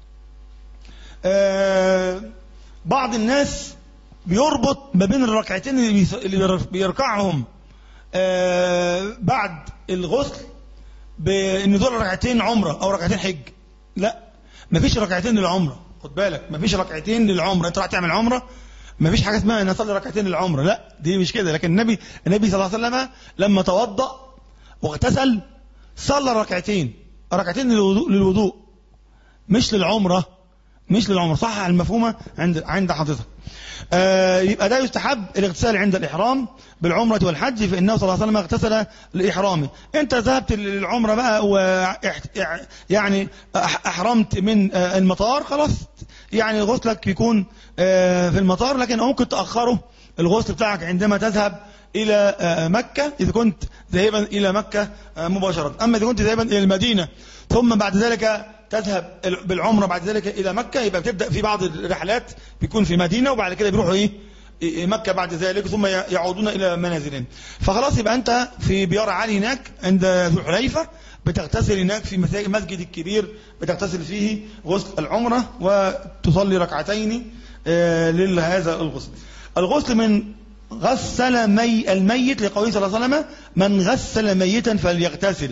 آه بعض الناس بيربط ما بين الركعتين اللي بيركعهم آه بعد الغسل بان دول ركعتين عمره او ركعتين حج لا مفيش ركعتين للعمره خد بالك مفيش ركعتين للعمره انت راح تعمل عمره مفيش حاجه اسمها ان اصلي ركعتين للعمره لا دي مش كده لكن النبي النبي صلى الله عليه وسلم لما توضا واغتسل صلى ركعتين ركعتين للوضوء, للوضوء مش للعمره مش للعمرة صح المفهومة عند عند حضرتك آه يبقى ده يستحب الاغتسال عند الإحرام بالعمرة والحج فإنه صلى الله عليه وسلم اغتسل لإحرامه أنت ذهبت للعمرة بقى و يعني أحرمت من آه المطار خلاص يعني غسلك يكون آه في المطار لكن ممكن تأخره الغسل بتاعك عندما تذهب إلى آه مكة إذا كنت ذاهبا إلى مكة آه مباشرة أما إذا كنت ذاهبا إلى المدينة ثم بعد ذلك تذهب بالعمرة بعد ذلك إلى مكة يبقى بتبدأ في بعض الرحلات بيكون في مدينة وبعد كده بيروحوا إيه مكة بعد ذلك ثم يعودون إلى منازلهم فخلاص يبقى أنت في بيار علي هناك عند ذو حليفة بتغتسل هناك في المسجد الكبير بتغتسل فيه غسل العمرة وتصلي ركعتين لهذا الغسل الغسل من غسل مي الميت لقوله صلى الله عليه وسلم من غسل ميتا فليغتسل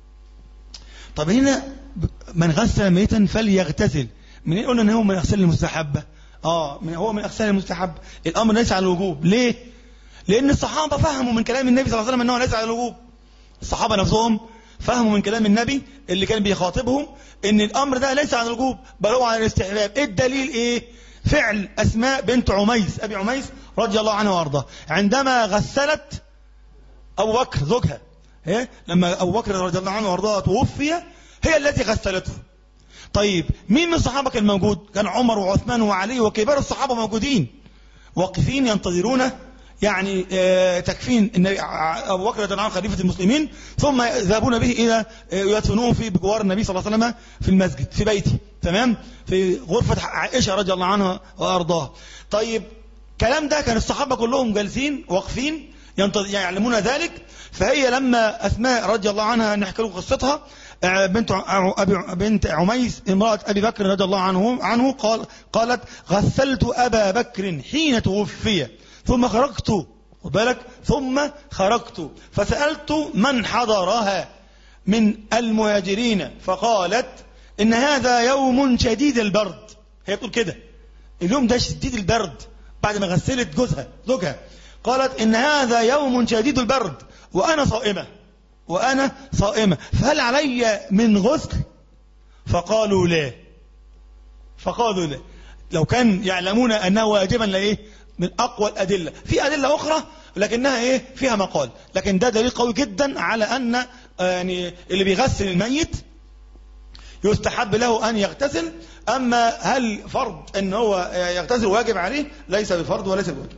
طب هنا من غسل ميتا فليغتسل منين قلنا ان هو من اغسال المستحبه اه من هو من اغسال المستحب الامر ليس على الوجوب ليه لان الصحابه فهموا من كلام النبي صلى الله عليه وسلم انه ليس على الوجوب الصحابه نفسهم فهموا من كلام النبي اللي كان بيخاطبهم ان الامر ده ليس على الوجوب بل هو على الاستحباب ايه الدليل ايه فعل اسماء بنت عميس ابي عميس رضي الله عنها وارضاه عندما غسلت ابو بكر زوجها إيه؟ لما ابو بكر رضي الله عنه وارضاه توفي هي التي غسلته طيب مين من الصحابة كان موجود كان عمر وعثمان وعلي وكبار الصحابة موجودين واقفين ينتظرون يعني تكفين النبي أبو بكر رضي الله عنه خليفة المسلمين ثم يذهبون به إلى يدفنوه في بجوار النبي صلى الله عليه وسلم في المسجد في بيته تمام في غرفة عائشة رضي الله عنها وأرضاها طيب كلام ده كان الصحابة كلهم جالسين واقفين يعلمون ذلك فهي لما أسماء رضي الله عنها نحكي لكم قصتها بنت أبي بنت عميس امرأة أبي بكر رضي الله عنه عنه قال قالت غسلت أبا بكر حين توفي ثم خرجت وبالك ثم خرجت فسألت من حضرها من المهاجرين فقالت إن هذا يوم شديد البرد هي بتقول كده اليوم ده شديد البرد بعد ما غسلت جوزها زوجها قالت إن هذا يوم شديد البرد وأنا صائمة وأنا صائمة فهل علي من غسل فقالوا لا فقالوا لا لو كان يعلمون أنه واجبا لإيه من أقوى الأدلة في أدلة أخرى لكنها إيه فيها مقال لكن ده دليل قوي جدا على أن يعني اللي بيغسل الميت يستحب له أن يغتسل أما هل فرض أن هو يغتسل واجب عليه ليس بفرض وليس بواجب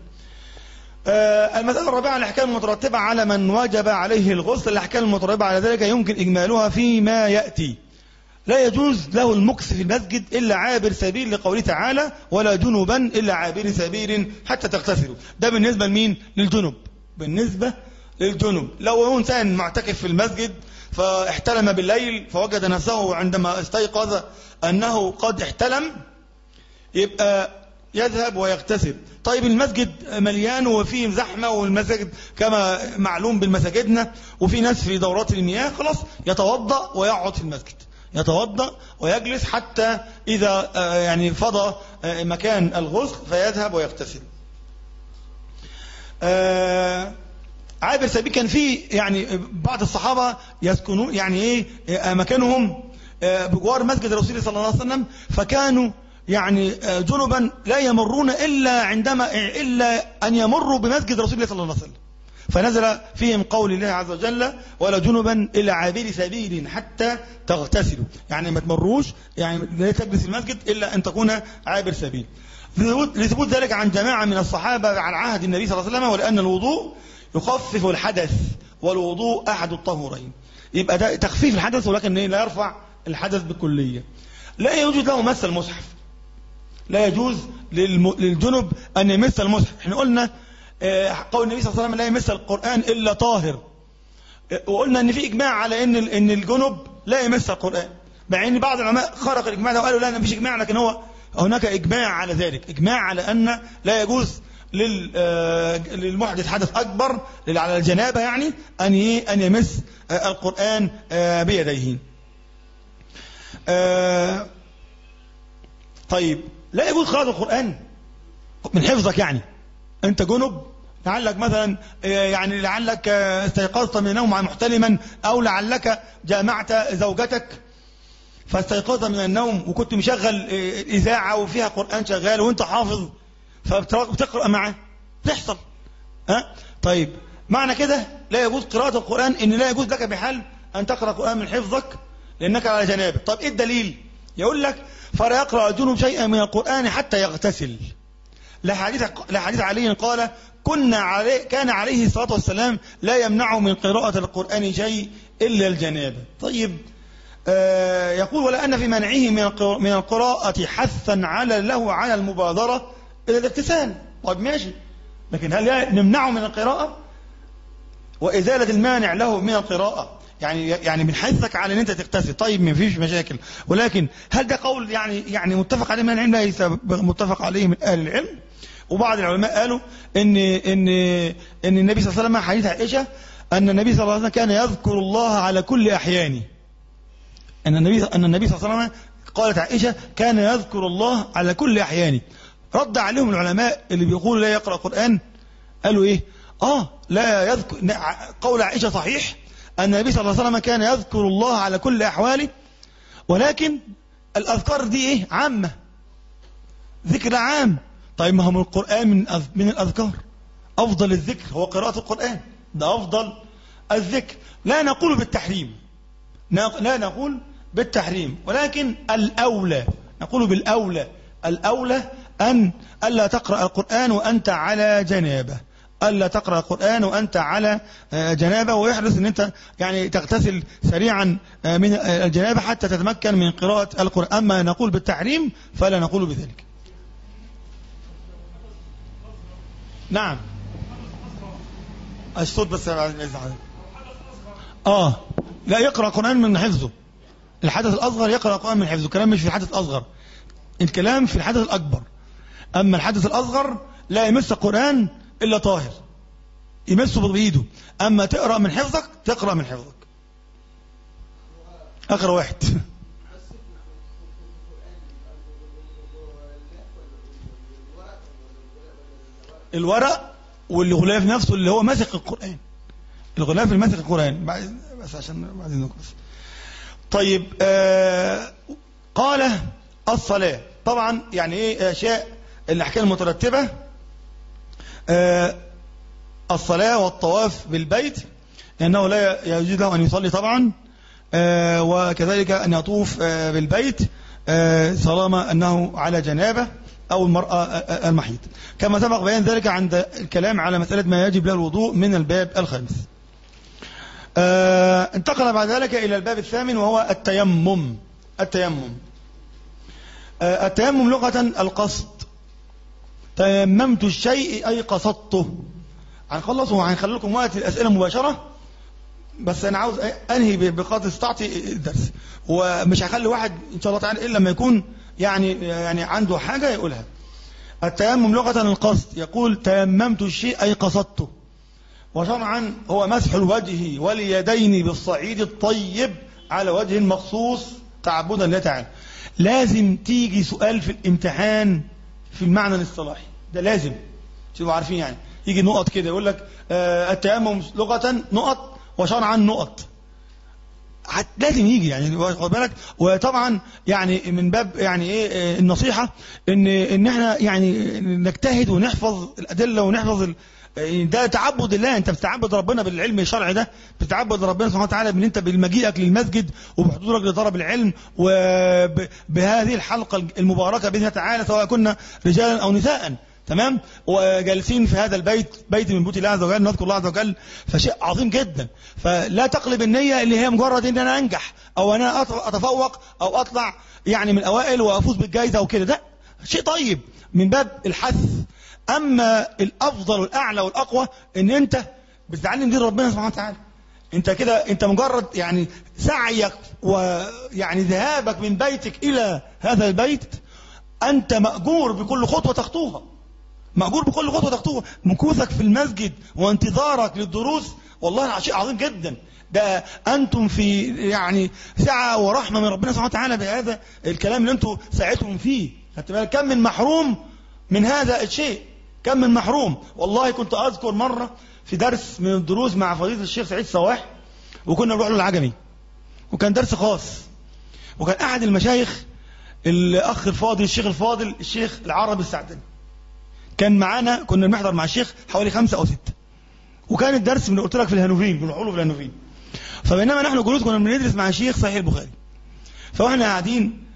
المسألة الرابعة الأحكام المترتبة على من وجب عليه الغسل الأحكام المترتبة على ذلك يمكن إجمالها فيما يأتي لا يجوز له المكث في المسجد إلا عابر سبيل لقوله تعالى ولا جنبا إلا عابر سبيل حتى تغتسلوا ده بالنسبة لمين للجنب بالنسبة للجنب لو هو إنسان معتكف في المسجد فاحتلم بالليل فوجد نفسه عندما استيقظ أنه قد احتلم يبقى يذهب ويغتسل طيب المسجد مليان وفيه زحمة والمساجد كما معلوم بالمساجدنا وفي ناس في دورات المياه خلاص يتوضأ ويقعد في المسجد يتوضأ ويجلس حتى إذا يعني فضى مكان الغسل فيذهب ويغتسل عابر سبيل كان في يعني بعض الصحابة يسكنون يعني ايه مكانهم بجوار مسجد الرسول صلى الله عليه وسلم فكانوا يعني جنبا لا يمرون إلا عندما إلا أن يمروا بمسجد رسول الله صلى الله عليه وسلم فنزل فيهم قول الله عز وجل ولا جنبا إلا عابر سبيل حتى تغتسلوا يعني ما تمروش يعني لا تجلس المسجد إلا أن تكون عابر سبيل لثبوت ذلك عن جماعة من الصحابة عن عهد النبي صلى الله عليه وسلم ولأن الوضوء يخفف الحدث والوضوء أحد الطهورين يبقى ده تخفيف الحدث ولكن لا يرفع الحدث بالكلية لا يوجد له مس المصحف لا يجوز للجنب أن يمس المصحف احنا قلنا قول النبي صلى الله عليه وسلم لا يمس القرآن إلا طاهر وقلنا ان في اجماع على ان ان الجنب لا يمس القرآن مع ان بعض العلماء خرق الاجماع ده وقالوا لا ما فيش اجماع لكن هو هناك اجماع على ذلك اجماع على ان لا يجوز للمحدث حدث اكبر على الجنابه يعني ان ان يمس القرآن بيديه طيب لا يجوز قراءة القرآن من حفظك يعني انت جنب لعلك مثلا يعني لعلك استيقظت من النوم محتلما او لعلك جامعت زوجتك فاستيقظت من النوم وكنت مشغل آه، إذاعة وفيها قرآن شغال وأنت حافظ فبتقرأ معاه تحصل ها طيب معنى كده لا يجوز قراءة القرآن إن لا يجوز لك بحال أن تقرأ القرآن من حفظك لأنك على جنابه طب إيه الدليل يقول لك فلا يقرأ الجنوب شيئا من القرآن حتى يغتسل لحديث لحديث علي قال كنا عليه كان عليه الصلاة والسلام لا يمنعه من قراءة القرآن شيء إلا الجنابة طيب آه يقول ولا أن في منعه من القراءة حثا على له على المبادرة إلى الاغتسال طيب ماشي لكن هل نمنعه من القراءة وإزالة المانع له من القراءة يعني يعني بنحثك على ان انت تغتسل طيب ما فيش مشاكل ولكن هل ده قول يعني يعني متفق عليه من العلم ليس متفق عليه من اهل العلم وبعض العلماء قالوا ان ان ان النبي صلى الله عليه وسلم حديث عائشه ان النبي صلى الله عليه وسلم كان يذكر الله على كل احيانه ان النبي ان النبي صلى الله عليه وسلم قالت عائشه كان يذكر الله على كل احيانه رد عليهم العلماء اللي بيقولوا لا يقرا قران قالوا ايه اه لا يذكر قول عائشه صحيح أن النبي صلى الله عليه وسلم كان يذكر الله على كل أحواله ولكن الأذكار دي إيه عامة ذكر عام طيب ما هو من القرآن من من الأذكار أفضل الذكر هو قراءة القرآن ده أفضل الذكر لا نقول بالتحريم لا نقول بالتحريم ولكن الأولى نقول بالأولى الأولى أن ألا تقرأ القرآن وأنت على جنابه ألا تقرأ القرآن وأنت على آه، جنابة ويحرص أن أنت يعني تغتسل سريعا آه، من الجنابة حتى تتمكن من قراءة القرآن أما نقول بالتحريم فلا نقول بذلك نعم الصوت بس اه لا يقرأ القرآن من حفظه الحدث الأصغر يقرأ القرآن من حفظه الكلام مش في الحدث الأصغر الكلام في الحدث الأكبر أما الحدث الأصغر لا يمس القرآن إلا طاهر يمسه بإيده أما تقرأ من حفظك تقرأ من حفظك أقرأ واحد الورق والغلاف نفسه اللي هو ماسك القرآن الغلاف اللي ماسك القرآن بس عشان بعدين بس طيب آه قال الصلاة طبعا يعني ايه اشياء الاحكام المترتبه آه، الصلاة والطواف بالبيت لأنه لا يجوز له أن يصلي طبعا آه، وكذلك أن يطوف آه، بالبيت طالما أنه على جنابة أو المرأة المحيط كما سبق بيان ذلك عند الكلام على مسألة ما يجب له الوضوء من الباب الخامس انتقل بعد ذلك إلى الباب الثامن وهو التيمم التيمم التيمم لغة القصد تيممت الشيء أي قصدته هنخلص وهنخلي لكم وقت الأسئلة مباشرة بس أنا عاوز أنهي بقدر استطاعتي الدرس ومش هخلي واحد إن شاء الله تعالى إلا لما يكون يعني يعني عنده حاجة يقولها التيمم لغة القصد يقول تيممت الشيء أي قصدته وشرعا هو مسح الوجه واليدين بالصعيد الطيب على وجه مخصوص تعبدا لله تعالى لازم تيجي سؤال في الامتحان في المعنى الاصطلاحي ده لازم تبقوا عارفين يعني يجي نقط كده يقول لك آه التيمم لغة نقط وشرعا نقط لازم يجي يعني خد بالك وطبعا يعني من باب يعني ايه آه، النصيحه ان ان احنا يعني نجتهد ونحفظ الادله ونحفظ ده تعبد الله انت بتتعبد ربنا بالعلم الشرعي ده بتتعبد ربنا سبحانه وتعالى بان انت بمجيئك للمسجد وبحضورك لطلب العلم وبهذه الحلقه المباركه باذن تعالى سواء كنا رجالا او نساء تمام وجالسين في هذا البيت بيت من بيوت الله عز وجل نذكر الله عز وجل فشيء عظيم جدا فلا تقلب النية اللي هي مجرد ان انا انجح او انا اتفوق او اطلع يعني من الاوائل وافوز بالجائزة وكده ده شيء طيب من باب الحث اما الافضل والاعلى والاقوى ان انت بتتعلم دين ربنا سبحانه وتعالى انت كده انت مجرد يعني سعيك ويعني ذهابك من بيتك الى هذا البيت انت ماجور بكل خطوه تخطوها مأجور بكل خطوة تخطوها مكوثك في المسجد وانتظارك للدروس والله شيء عظيم جدا ده أنتم في يعني سعة ورحمة من ربنا سبحانه وتعالى بهذا الكلام اللي أنتم ساعدتم فيه كم من محروم من هذا الشيء كم من محروم والله كنت أذكر مرة في درس من الدروس مع فضيلة الشيخ سعيد صواح وكنا نروح له العجمي وكان درس خاص وكان أحد المشايخ الأخ الفاضل الشيخ الفاضل الشيخ العربي السعدني كان معانا كنا بنحضر مع الشيخ حوالي خمسة أو ستة وكان الدرس من قلت لك في الهانوفين بنروح له في الهانوفين فبينما نحن جلوس كنا بندرس مع الشيخ صحيح البخاري فاحنا قاعدين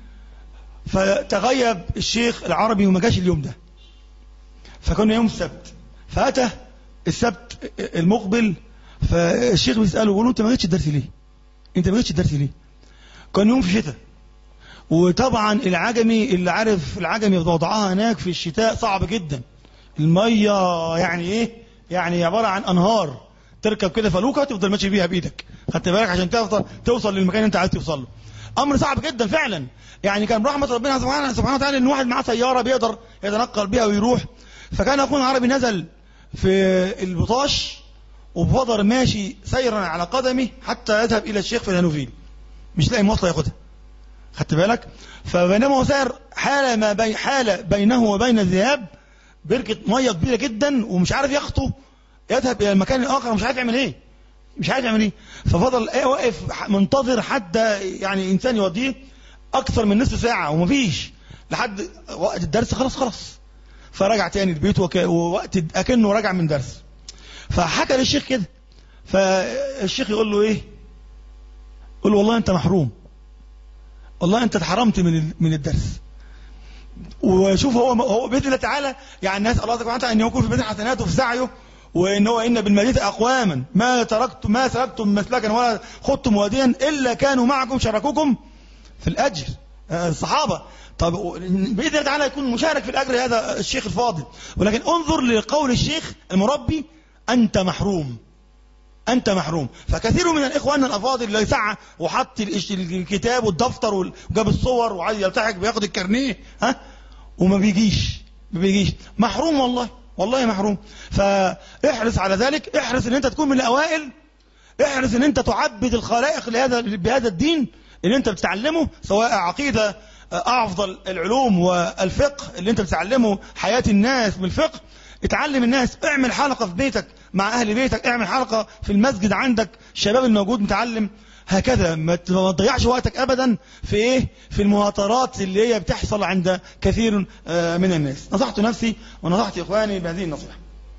فتغيب الشيخ العربي وما جاش اليوم ده فكنا يوم السبت فأتى السبت المقبل فالشيخ بيسأله بيقول له أنت ما جيتش الدرس ليه؟ أنت ما جيتش الدرس ليه؟ كان يوم في شتاء وطبعا العجمي اللي عارف العجمي وضعها هناك في الشتاء صعب جدا المية يعني ايه يعني عبارة عن انهار تركب كده فلوكة تفضل ماشي بيها بايدك خدت بالك عشان تفضل توصل للمكان اللي انت عايز توصل له امر صعب جدا فعلا يعني كان رحمة ربنا سبحانه سبحانه وتعالى ان واحد معاه سيارة بيقدر يتنقل بيها ويروح فكان اخونا العربي نزل في البطاش وفضل ماشي سيرا على قدمه حتى يذهب الى الشيخ في الهانوفيل مش لاقي مواصله ياخدها خدت بالك فبينما هو سائر حالة ما بين حالة بينه وبين الذهاب بركة مية كبيرة جدا ومش عارف يخطو يذهب إلى المكان الآخر ومش عارف يعمل إيه مش عارف يعمل إيه ففضل إيه واقف منتظر حتى يعني إنسان يوديه أكثر من نصف ساعة ومفيش لحد وقت الدرس خلاص خلاص فرجع تاني البيت وك... ووقت أكنه راجع من درس فحكى للشيخ كده فالشيخ يقول له إيه يقول له والله أنت محروم والله انت اتحرمت من من الدرس وشوف هو هو باذن الله تعالى يعني نسال الله سبحانه وتعالى ان يكون في بدن حسناته في سعيه وان هو ان بالمدينه اقواما ما تركتم ما سلكتم مسلكا ولا خضتم واديا الا كانوا معكم شاركوكم في الاجر الصحابه طب باذن الله تعالى يكون مشارك في الاجر هذا الشيخ الفاضل ولكن انظر لقول الشيخ المربي انت محروم أنت محروم فكثير من الإخوان الأفاضل اللي سعى وحط الكتاب والدفتر وجاب الصور وعايز يلتحق بياخد الكارنيه ها وما بيجيش ما بيجيش محروم والله والله محروم فاحرص على ذلك احرص ان انت تكون من الاوائل احرص ان انت تعبد الخلائق لهذا بهذا الدين اللي انت بتتعلمه سواء عقيده افضل العلوم والفقه اللي انت بتتعلمه حياه الناس بالفقه اتعلم الناس اعمل حلقه في بيتك مع أهل بيتك اعمل حلقة في المسجد عندك الشباب الموجود متعلم هكذا ما تضيعش وقتك أبدا في إيه في المهاترات اللي هي بتحصل عند كثير من الناس نصحت نفسي ونصحت إخواني بهذه النصيحة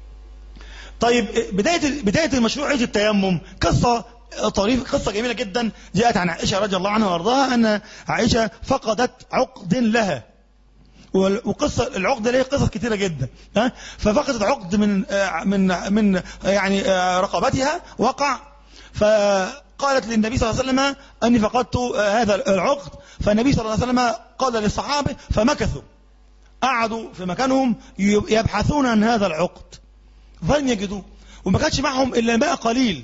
طيب بداية بداية المشروع عيد التيمم قصة طريف قصة جميلة جدا جاءت عن عائشة رضي الله عنها وارضاها أن عائشة فقدت عقد لها وقصة العقد ليه قصص كثيرة جدا ها ففقدت عقد من من من يعني رقبتها وقع فقالت للنبي صلى الله عليه وسلم أني فقدت هذا العقد فالنبي صلى الله عليه وسلم قال للصحابة فمكثوا قعدوا في مكانهم يبحثون عن هذا العقد فلم يجدوه وما كانش معهم إلا ماء قليل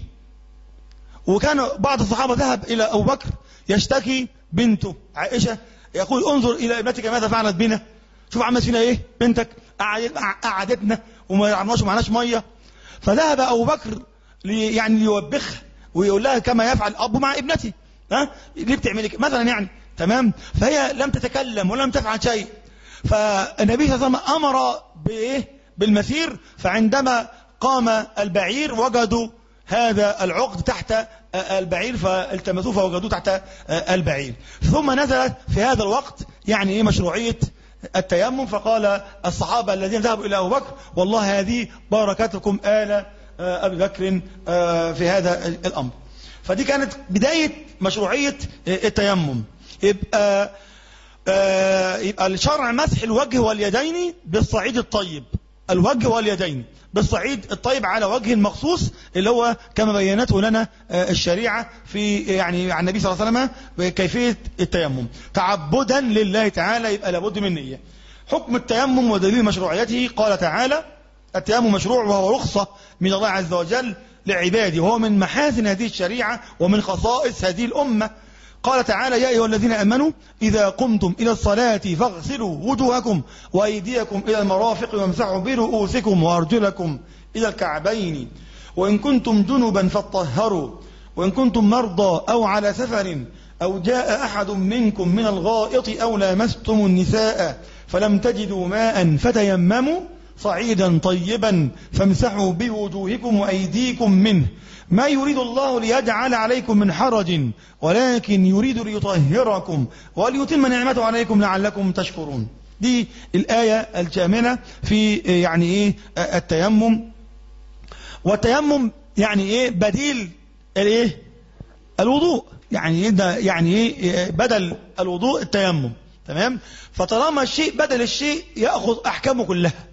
وكان بعض الصحابة ذهب إلى أبو بكر يشتكي بنته عائشة يقول انظر إلى ابنتك ماذا فعلت بنا شوف عملت فينا ايه بنتك قعدتنا وما يعرفناش ومعناش ميه فذهب ابو بكر لي يعني ليوبخها ويقول لها كما يفعل الاب مع ابنته ها ليه بتعملي كده مثلا يعني تمام فهي لم تتكلم ولم تفعل شيء فالنبي صلى الله عليه وسلم امر بايه بالمسير فعندما قام البعير وجدوا هذا العقد تحت البعير فالتمسوه فوجدوه تحت البعير ثم نزلت في هذا الوقت يعني ايه مشروعيه التيمم فقال الصحابة الذين ذهبوا إلى أبو بكر والله هذه بركتكم آل أبي بكر في هذا الأمر فدي كانت بداية مشروعية التيمم يبقى يبقى الشرع مسح الوجه واليدين بالصعيد الطيب الوجه واليدين بالصعيد الطيب على وجه مخصوص اللي هو كما بينته لنا الشريعة في يعني عن النبي صلى الله عليه وسلم بكيفية التيمم تعبدا لله تعالى يبقى لابد من نية حكم التيمم ودليل مشروعيته قال تعالى التيمم مشروع وهو رخصة من الله عز وجل لعباده وهو من محاسن هذه الشريعة ومن خصائص هذه الأمة قال تعالى يا أيها الذين أمنوا إذا قمتم إلى الصلاة فاغسلوا وجوهكم وأيديكم إلى المرافق وامسحوا برؤوسكم وأرجلكم إلى الكعبين وإن كنتم جنبا فاطهروا وإن كنتم مرضى أو على سفر أو جاء أحد منكم من الغائط أو لامستم النساء فلم تجدوا ماء فتيمموا صعيدا طيبا فامسحوا بوجوهكم وأيديكم منه ما يريد الله ليجعل عليكم من حرج ولكن يريد ليطهركم وليتم نعمته عليكم لعلكم تشكرون دي الآية الجامنة في يعني إيه التيمم والتيمم يعني إيه بديل الإيه الوضوء يعني إيه ده يعني إيه بدل الوضوء التيمم تمام فطالما الشيء بدل الشيء يأخذ أحكامه كلها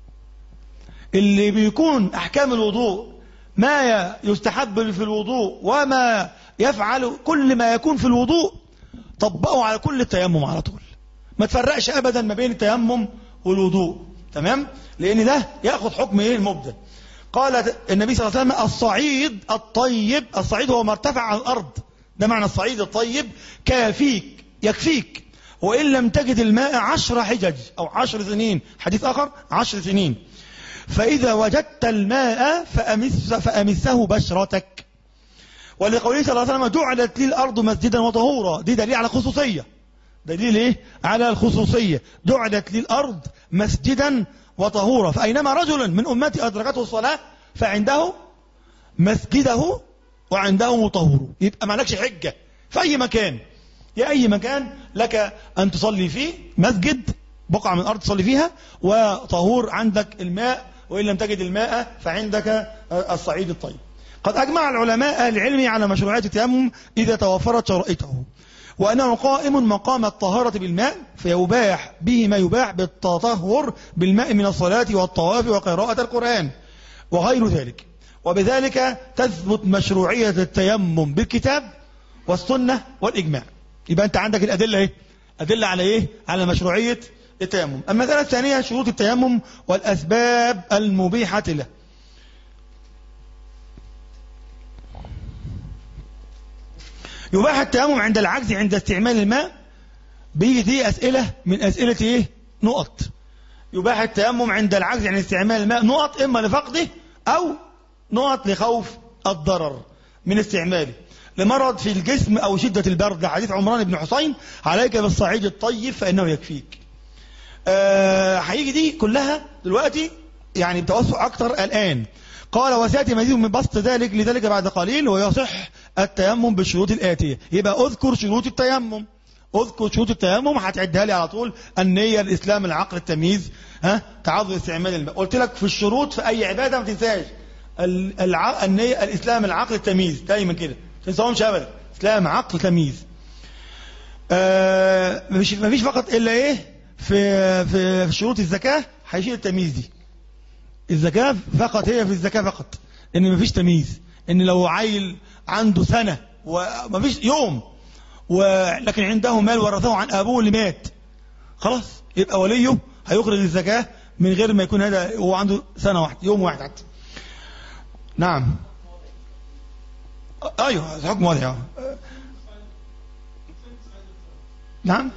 اللي بيكون أحكام الوضوء ما يستحب في الوضوء وما يفعل كل ما يكون في الوضوء طبقه على كل التيمم على طول ما تفرقش أبدا ما بين التيمم والوضوء تمام لأن ده يأخذ حكم إيه المبدأ قال النبي صلى الله عليه وسلم الصعيد الطيب الصعيد هو ما ارتفع عن الأرض ده معنى الصعيد الطيب كافيك يكفيك وإن لم تجد الماء عشر حجج أو عشر سنين حديث آخر عشر سنين فإذا وجدت الماء فأمس فأمسه بشرتك ولقوله صلى الله عليه وسلم جعلت لي الأرض مسجدا وطهورا دي دليل على خصوصية دليل إيه؟ على الخصوصية جعلت لي الأرض مسجدا وطهورا فأينما رجل من أمتي أدركته الصلاة فعنده مسجده وعنده مطهور يبقى ما لكش حجة في أي مكان يا أي مكان لك أن تصلي فيه مسجد بقعة من الأرض تصلي فيها وطهور عندك الماء وإن لم تجد الماء فعندك الصعيد الطيب قد أجمع العلماء العلم على مشروعية التيمم إذا توفرت شرائطه وأنه قائم مقام الطهارة بالماء فيباح به ما يباح بالتطهر بالماء من الصلاة والطواف وقراءة القرآن وغير ذلك وبذلك تثبت مشروعية التيمم بالكتاب والسنة والإجماع يبقى أنت عندك الأدلة إيه؟ أدلة على إيه؟ على مشروعية التيمم أما المسألة الثانية شروط التيمم والأسباب المبيحة له يباح التيمم عند العجز عند استعمال الماء بيجي دي أسئلة من أسئلة إيه؟ نقط يباح التيمم عند العجز عن استعمال الماء نقط إما لفقده أو نقط لخوف الضرر من استعماله لمرض في الجسم أو شدة البرد حديث عمران بن حسين عليك بالصعيد الطيب فإنه يكفيك آه هيجي دي كلها دلوقتي يعني بتوسع أكتر الآن قال وسيأتي مزيد من بسط ذلك لذلك بعد قليل ويصح التيمم بالشروط الآتية يبقى أذكر شروط التيمم أذكر شروط التيمم هتعدها لي على طول النية الإسلام العقل التمييز ها تعظم استعمال الماء قلت لك في الشروط في أي عبادة ما تنساش الع... النية الإسلام العقل التمييز دايما كده تنساهمش أبدا إسلام عقل تمييز آه مفيش مفيش فقط إلا إيه في في, في شروط الزكاة هيشيل التمييز دي الزكاة فقط هي في الزكاة فقط إن مفيش تمييز إن لو عيل عنده سنة ومفيش يوم ولكن عنده مال ورثه عن أبوه اللي مات خلاص يبقى وليه هيخرج الزكاة من غير ما يكون هذا هو عنده سنة واحدة يوم واحد حتى نعم أيوه حكم واضح نعم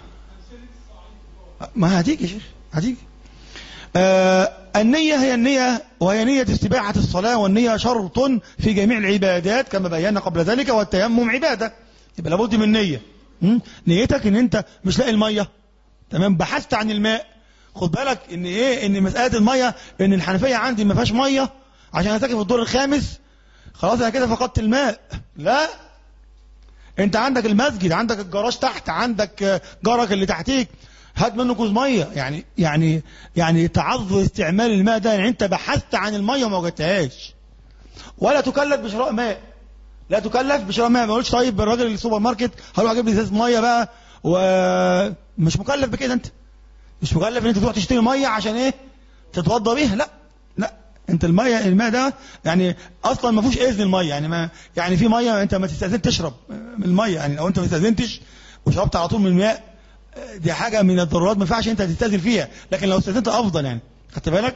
ما هديك يا شيخ هديك آه النية هي النية وهي نية استباحة الصلاة والنية شرط في جميع العبادات كما بينا قبل ذلك والتيمم عبادة يبقى لابد من نية م? نيتك ان انت مش لاقي المية تمام بحثت عن الماء خد بالك ان ايه ان مسألة المية ان الحنفية عندي ما فيهاش مية عشان انا ساكن في الدور الخامس خلاص انا كده فقدت الماء لا انت عندك المسجد عندك الجراج تحت عندك جارك اللي تحتيك هات منه كوز ميه يعني يعني يعني تعظ استعمال الماء ده يعني انت بحثت عن الميه وما وجدتهاش ولا تكلف بشراء ماء لا تكلف بشراء ماء ما قلتش طيب الراجل اللي السوبر ماركت هروح اجيب لي ازازه ميه بقى ومش مكلف بكده انت مش مكلف ان انت تروح تشتري ميه عشان ايه تتوضى بيها لا لا انت الميه الماء ده يعني اصلا ما فيهوش اذن الميه يعني ما يعني في ميه انت ما تستاذن تشرب من الميه يعني لو انت ما استاذنتش وشربت على طول من الماء دي حاجة من الضرورات ما ينفعش انت تستاذن فيها لكن لو استاذنت افضل يعني خدت بالك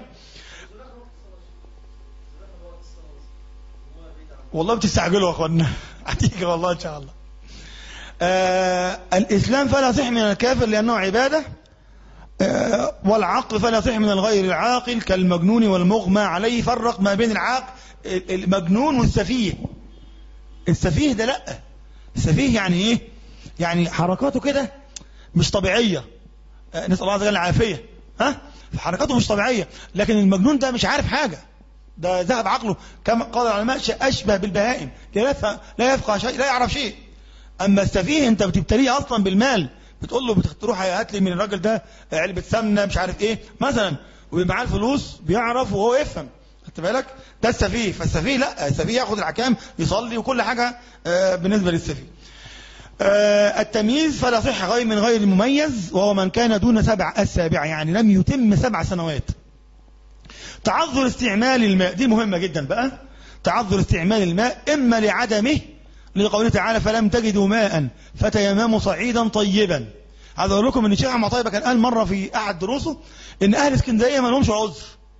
والله بتستعجلوا يا اخوانا هتيجي والله ان شاء الله آه الاسلام فلا يصح من الكافر لانه عباده آه والعقل فلا يصح من الغير العاقل كالمجنون والمغمى عليه فرق ما بين العاقل المجنون والسفيه السفيه ده لا السفيه يعني ايه يعني حركاته كده مش طبيعية نسأل الله عز وجل العافية ها حركاته مش طبيعيه لكن المجنون ده مش عارف حاجه ده ذهب عقله كما قال العلماء اشبه بالبهائم لا يفقه لا يفقه شيء لا يعرف شيء اما السفيه انت بتبتليه اصلا بالمال بتقول له بتروح هات لي من الراجل ده علبه سمنه مش عارف ايه مثلا ويبقى معاه الفلوس بيعرف وهو يفهم خدت بالك ده السفيه فالسفيه لا السفيه ياخد الحكام يصلي وكل حاجه آه، بالنسبه للسفيه آه، التمييز فلا صح غير من غير المميز وهو من كان دون سبع السابع يعني لم يتم سبع سنوات تعذر استعمال الماء دي مهمة جدا بقى تعذر استعمال الماء إما لعدمه لقوله تعالى فلم تجدوا ماء فتيمموا صعيدا طيبا عايز اقول لكم ان الشيخ احمد طيبه كان قال مره في احد دروسه ان اهل اسكندريه ما لهمش عذر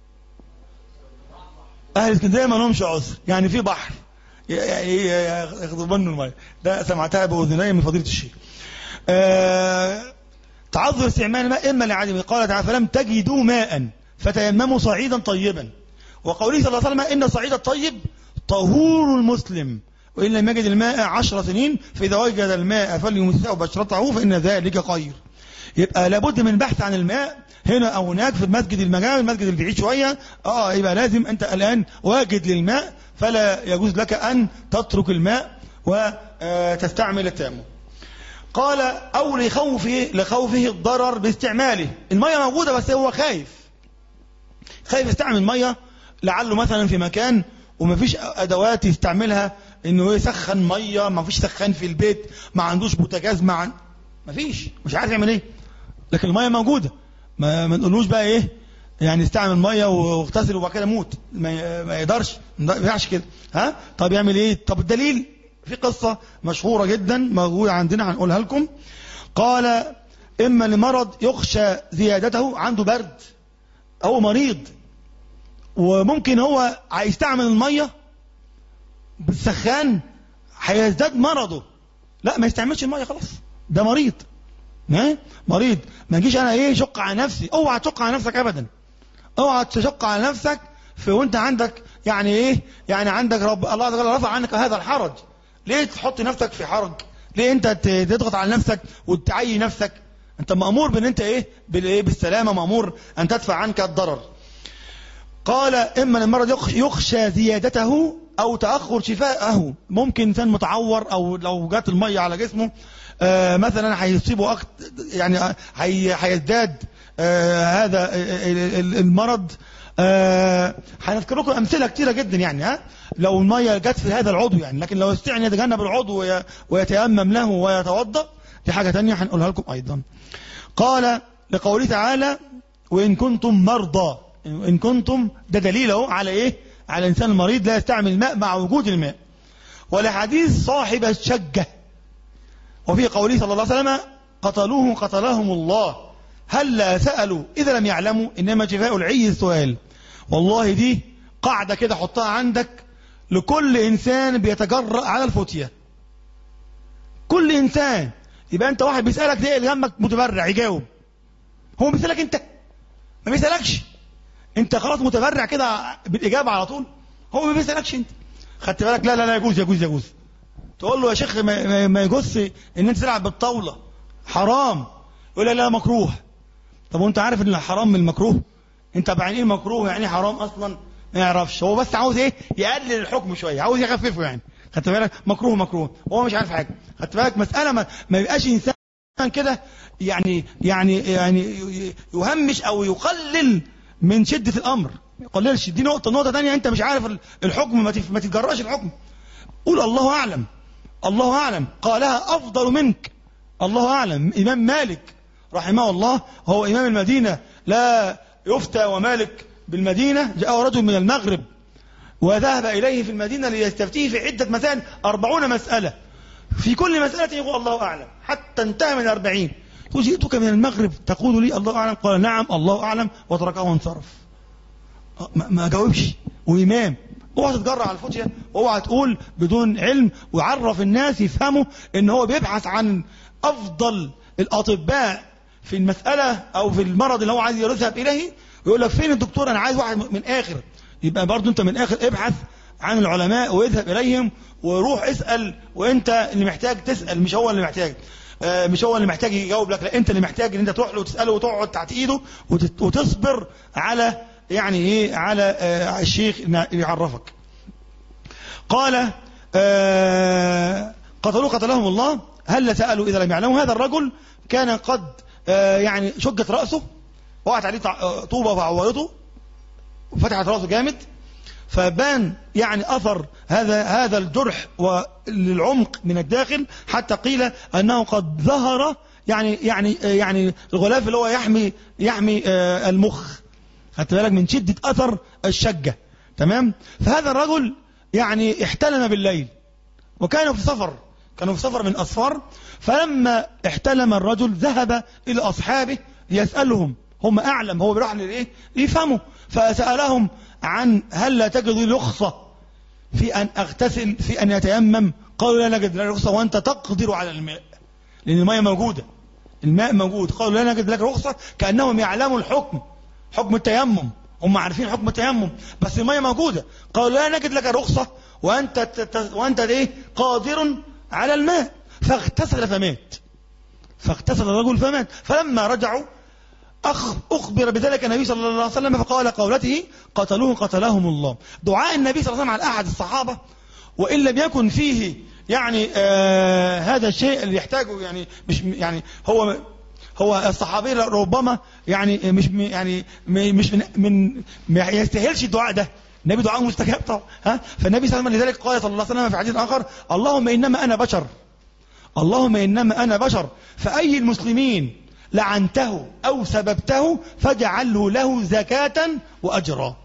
اهل اسكندريه ما لهمش عذر يعني في بحر يعني ياخدوا منه الميه ده سمعتها باذني من فضيله الشيخ آه تعذر استعمال الماء اما لعدمه قال تعالى فلم تجدوا ماء فتيمموا صعيدا طيبا وقوله صلى الله عليه وسلم إن الصعيد الطيب طهور المسلم وإن لم يجد الماء عشر سنين فإذا وجد الماء فليمسعه بشرته فإن ذلك خير يبقى لابد من بحث عن الماء هنا أو هناك في المسجد المجاور المسجد اللي بعيد شوية آه يبقى لازم أنت الآن واجد للماء فلا يجوز لك أن تترك الماء وتستعمل التيمم قال أو لخوفه لخوفه الضرر باستعماله المية موجودة بس هو خايف خايف يستعمل المية لعله مثلا في مكان ومفيش ادوات يستعملها انه يسخن ميه ما فيش سخان في البيت ما عندوش بوتاجاز مع ما فيش مش عارف يعمل ايه لكن الميه موجوده ما, ما نقولوش بقى ايه يعني استعمل ميه واغتسل وبعد كده موت ما, ما يقدرش ما ينفعش كده ها طب يعمل ايه طب الدليل في قصه مشهوره جدا موجوده عندنا هنقولها لكم قال اما لمرض يخشى زيادته عنده برد هو مريض وممكن هو هيستعمل المية بالسخان هيزداد مرضه لا ما يستعملش المية خلاص ده مريض ما مريض ما نجيش انا ايه شق على نفسي اوعى تشق على نفسك ابدا اوعى تشق على نفسك في وانت عندك يعني ايه يعني عندك رب الله عز وجل رفع عنك هذا الحرج ليه تحط نفسك في حرج ليه انت تضغط على نفسك وتعي نفسك انت مأمور بان انت ايه بالايه بالسلامه مأمور ان تدفع عنك الضرر قال اما المرض يخشى زيادته او تاخر شفاءه ممكن انسان متعور او لو جات الميه على جسمه آه مثلا هيصيبه أكت يعني هيزداد آه هذا المرض هنذكر لكم امثله كثيره جدا يعني ها لو الميه جت في هذا العضو يعني لكن لو استطاع ان يتجنب العضو ويتيمم له ويتوضا دي حاجه ثانيه هنقولها لكم ايضا قال لقوله تعالى وان كنتم مرضى إن كنتم ده دليل اهو على إيه على الإنسان المريض لا يستعمل الماء مع وجود الماء ولحديث صاحب الشجة وفي قوله صلى الله عليه وسلم قتلوه قتلهم الله هل لا سألوا إذا لم يعلموا إنما شفاء العي السؤال والله دي قاعدة كده حطها عندك لكل إنسان بيتجرأ على الفتية كل إنسان يبقى أنت واحد بيسألك ده اللي جنبك متبرع يجاوب هو بيسألك أنت ما بيسألكش انت خلاص متبرع كده بالاجابه على طول هو ما بيسالكش انت خدت بالك لا لا لا يجوز يجوز يجوز تقول له يا شيخ ما, ما يجوزش ان انت تلعب بالطاوله حرام يقول لا لا مكروه طب وانت عارف ان الحرام من المكروه انت بعين ايه مكروه يعني حرام اصلا ما يعرفش هو بس عاوز ايه يقلل الحكم شويه عاوز يخففه يعني خدت بالك مكروه مكروه هو مش عارف حاجه خدت بالك مساله ما, ما يبقاش انسان كده يعني يعني يعني يهمش او يقلل من شدة الأمر ما يقللش دي نقطة نقطة ثانية أنت مش عارف الحكم ما تتجراش الحكم قول الله أعلم الله أعلم قالها أفضل منك الله أعلم إمام مالك رحمه الله هو إمام المدينة لا يفتى ومالك بالمدينة جاء رجل من المغرب وذهب إليه في المدينة ليستفتيه في عدة مسائل أربعون مسألة في كل مسألة يقول الله أعلم حتى انتهى من أربعين جئتك من المغرب تقول لي الله أعلم قال نعم الله أعلم وتركه وانصرف ما, ما جاوبش وإمام اوعى تتجرع على الفتية اوعى تقول بدون علم ويعرف الناس يفهموا ان هو بيبحث عن افضل الاطباء في المسألة او في المرض اللي هو عايز يذهب اليه ويقول لك فين الدكتور انا عايز واحد من اخر يبقى برضو انت من اخر ابحث عن العلماء واذهب اليهم وروح اسأل وانت اللي محتاج تسأل مش هو اللي محتاج آه، مش هو اللي محتاج يجاوب لك لا انت اللي محتاج ان انت تروح له وتساله وتقعد تحت ايده وتت- وتصبر على يعني ايه على آه، الشيخ إنه يعرفك قال آه، قتلوه قتلهم الله هل سألوا إذا لم يعلموا هذا الرجل كان قد آه، يعني شجت رأسه وقعت عليه طع- آه، طوبة فعورته وفتحت رأسه جامد فبان يعني أثر هذا هذا الجرح وللعمق من الداخل حتى قيل أنه قد ظهر يعني يعني آه، يعني الغلاف اللي هو يحمي يحمي آه، المخ خدت بالك من شدة أثر الشجة تمام فهذا الرجل يعني احتلم بالليل وكانوا في سفر كانوا في سفر من أسفار فلما احتلم الرجل ذهب إلى أصحابه يسألهم هم أعلم هو بيروح لإيه يفهموا فسألهم عن هل لا تجد لي رخصة في أن أغتسل في أن يتيمم قالوا لا نجد لك رخصة وأنت تقدر على الماء لأن الماء موجودة الماء موجود قالوا لا نجد لك رخصة كأنهم يعلموا الحكم حكم التيمم هم عارفين حكم التيمم بس المية موجودة قالوا لا نجد لك رخصة وأنت تت- وأنت إيه قادر على الماء فاغتسل فمات فاغتسل الرجل فمات فلما رجعوا أخ أخبر بذلك النبي صلى الله عليه وسلم فقال قولته قتلوه قتلهم الله دعاء النبي صلى الله عليه وسلم على أحد الصحابة وإن لم يكن فيه يعني آه هذا الشيء اللي يحتاجه يعني مش يعني هو هو الصحابي ربما يعني مش م- يعني م- مش من, من ما يستاهلش الدعاء ده النبي دعاء مستجاب طبعا ها فالنبي صلى الله عليه وسلم لذلك قال صلى الله عليه وسلم في حديث آخر اللهم إنما أنا بشر اللهم إنما أنا بشر فأي المسلمين لعنته أو سببته فاجعله له زكاة وأجرا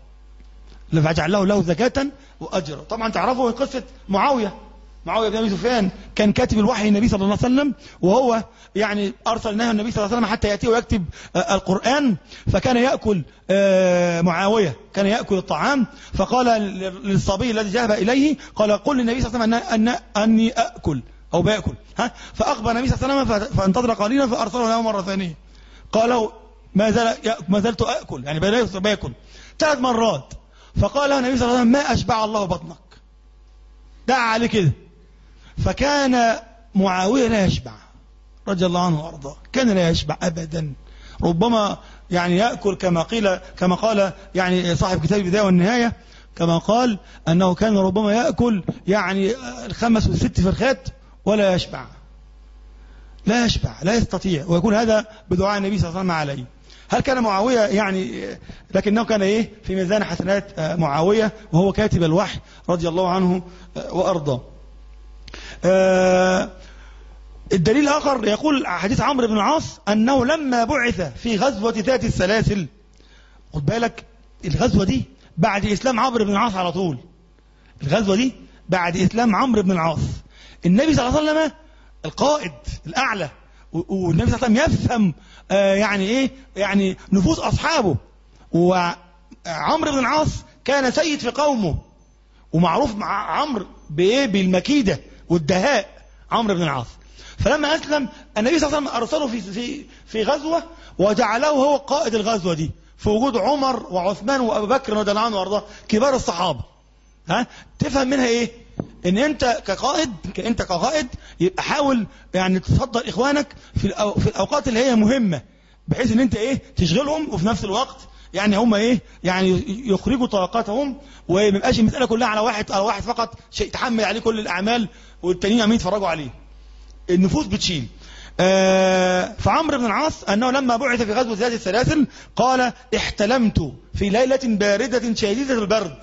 فاجعل له له زكاة وأجرا طبعا تعرفوا قصة معاوية معاوية بن أبي سفيان كان كاتب الوحي النبي صلى الله عليه وسلم وهو يعني أرسلناه النبي صلى الله عليه وسلم حتى يأتيه ويكتب آه، القرآن فكان يأكل آه، معاوية كان يأكل الطعام فقال لل- للصبي الذي ذهب إليه قال قل للنبي صلى الله عليه وسلم أن أن- أني أكل أو باكل ها فأخبر النبي صلى الله عليه وسلم ف- فانتظر قليلا فأرسله له مرة ثانية قال له ما زال يأ- ما زلت أكل يعني بدأت باكل ثلاث مرات فقال له النبي صلى الله عليه وسلم ما أشبع الله بطنك دعا عليه كده فكان معاوية لا يشبع رضي الله عنه وارضاه كان لا يشبع ابدا ربما يعني ياكل كما قيل كما قال يعني صاحب كتاب البدايه والنهايه كما قال انه كان ربما ياكل يعني الخمس والست فرخات ولا يشبع لا يشبع لا يستطيع ويكون هذا بدعاء النبي صلى الله عليه وسلم عليه هل كان معاوية يعني لكنه كان ايه في ميزان حسنات معاوية وهو كاتب الوحي رضي الله عنه وارضاه آه الدليل الآخر يقول حديث عمرو بن العاص أنه لما بعث في غزوة ذات السلاسل خد بالك الغزوة دي بعد إسلام عمرو بن العاص على طول الغزوة دي بعد إسلام عمرو بن العاص النبي صلى الله عليه وسلم القائد الأعلى و- والنبي صلى الله عليه وسلم يفهم آه يعني إيه يعني نفوس أصحابه وعمرو بن العاص كان سيد في قومه ومعروف مع عمرو بايه بالمكيده والدهاء عمرو بن العاص فلما اسلم النبي صلى الله عليه وسلم ارسله في في في غزوه وجعله هو قائد الغزوه دي في وجود عمر وعثمان وابو بكر رضي الله عنه وارضاه كبار الصحابه ها تفهم منها ايه ان انت كقائد انت كقائد يبقى حاول يعني تصدر اخوانك في الأو- في الاوقات اللي هي مهمه بحيث ان انت ايه تشغلهم وفي نفس الوقت يعني هم ايه يعني يخرجوا طاقتهم وما يبقاش المساله كلها على واحد على واحد فقط شيء يتحمل عليه كل الاعمال والتانيين عمالين يتفرجوا عليه النفوس بتشيل آه فعمرو بن العاص انه لما بعث في غزوه ذات السلاسل قال احتلمت في ليله بارده شديده البرد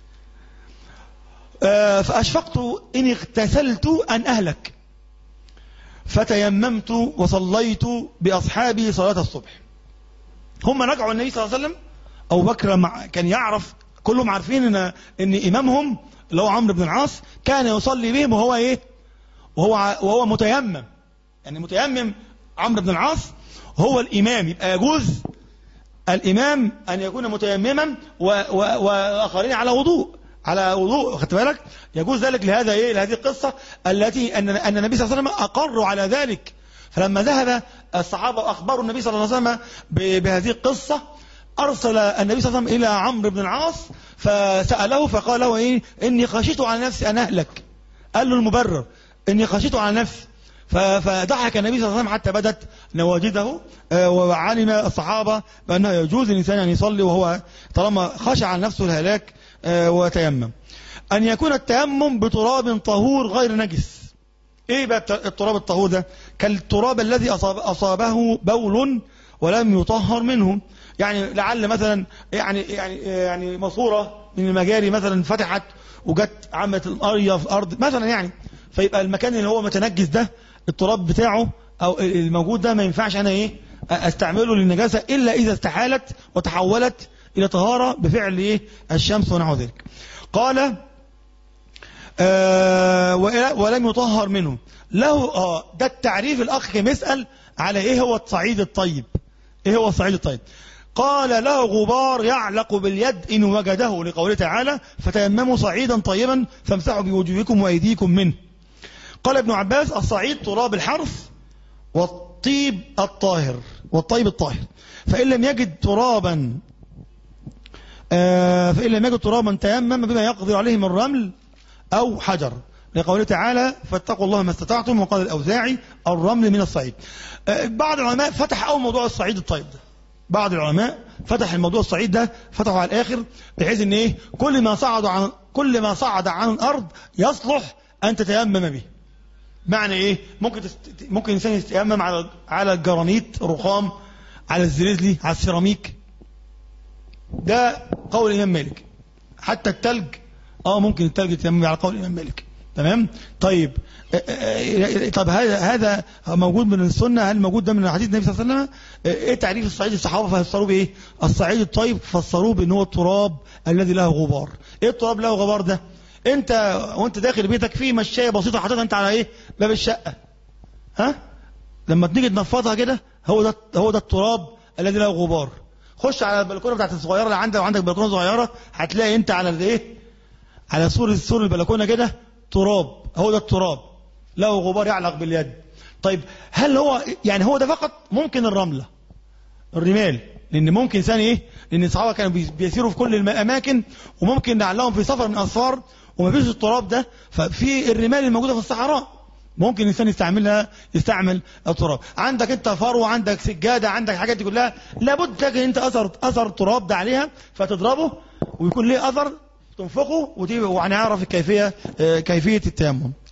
آه فاشفقت ان اغتسلت ان اهلك فتيممت وصليت باصحابي صلاه الصبح هم رجعوا النبي صلى الله عليه وسلم ابو بكر مع كان يعرف كلهم عارفين ان ان امامهم اللي هو عمرو بن العاص كان يصلي بهم وهو ايه وهو ع- وهو متيمم يعني متيمم عمرو بن العاص هو الامام يبقى يجوز الامام ان يكون متيمما و- و- واخرين على وضوء على وضوء خدت بالك يجوز ذلك لهذا ايه لهذه القصه التي ان ان النبي صلى الله عليه وسلم اقروا على ذلك فلما ذهب الصحابه واخبروا النبي صلى الله عليه وسلم ب- بهذه القصه ارسل النبي صلى الله عليه وسلم الى عمرو بن العاص فساله فقال له ايه اني خشيت على نفسي ان اهلك قال له المبرر اني خشيت على نفسي فضحك النبي صلى الله عليه وسلم حتى بدت نواجده آه، وعلم الصحابة بأنه يجوز الإنسان أن يصلي وهو طالما خشع عن نفسه الهلاك آه، وتيمم أن يكون التيمم بتراب طهور غير نجس إيه بقى التراب الطهور ده كالتراب الذي أصاب أصابه بول ولم يطهر منه يعني لعل مثلا يعني يعني يعني ماسوره من المجاري مثلا فتحت وجت عملت القريه في الارض مثلا يعني فيبقى المكان اللي هو متنجس ده التراب بتاعه او الموجود ده ما ينفعش انا ايه استعمله للنجاسه الا اذا استحالت وتحولت الى طهاره بفعل ايه الشمس ونحو ذلك قال آه ولم يطهر منه له اه ده التعريف الاخ كان يسال على ايه هو الصعيد الطيب ايه هو الصعيد الطيب قال له غبار يعلق باليد إن وجده لقوله تعالى فتيمموا صعيدا طيبا فامسحوا بوجوهكم وأيديكم منه قال ابن عباس الصعيد تراب الحرث والطيب الطاهر والطيب الطاهر فإن لم يجد ترابا آه، فإن لم يجد ترابا تيمم بما يقدر عليه من رمل أو حجر لقوله تعالى فاتقوا الله ما استطعتم وقال الأوزاعي الرمل من الصعيد آه، بعض العلماء فتح أول موضوع الصعيد الطيب ده بعض العلماء فتح الموضوع الصعيد ده فتحه على الآخر بحيث ان ايه كل ما صعد عن كل ما صعد عن الأرض يصلح أن تتيمم به معنى ايه ممكن تست... ممكن الانسان يتيمم على على الجرانيت الرخام على الزريزلي على السيراميك ده قول الامام مالك حتى التلج اه ممكن التلج يتيمم على قول الامام مالك تمام طيب آه، آه، آه، طب هذا هذا موجود من السنه هل موجود ده من حديث النبي صلى الله عليه وسلم ايه تعريف الصعيد الصحابه فسروه بايه الصعيد الطيب فسروه بان هو التراب الذي له غبار ايه التراب له غبار ده انت وانت داخل بيتك في مشايه بسيطه حاططها انت على ايه باب الشقه ها لما تيجي تنفضها كده هو ده هو ده التراب الذي له غبار خش على البلكونه بتاعت الصغيره اللي عندك وعندك بلكونه صغيره هتلاقي انت على الايه على سور سور البلكونه كده تراب هو ده التراب له غبار يعلق باليد طيب هل هو يعني هو ده فقط ممكن الرملة الرمال لان ممكن ثاني ايه لان الصحابه كانوا بيسيروا في كل الاماكن وممكن لعلهم في سفر من اسفار وما فيش التراب ده ففي الرمال الموجوده في الصحراء ممكن الانسان يستعملها يستعمل التراب عندك انت فروه عندك سجاده عندك الحاجات دي كلها لابد تجد انت اثر اثر التراب ده عليها فتضربه ويكون ليه اثر تنفقه وهنعرف الكيفيه آه، كيفيه التيمم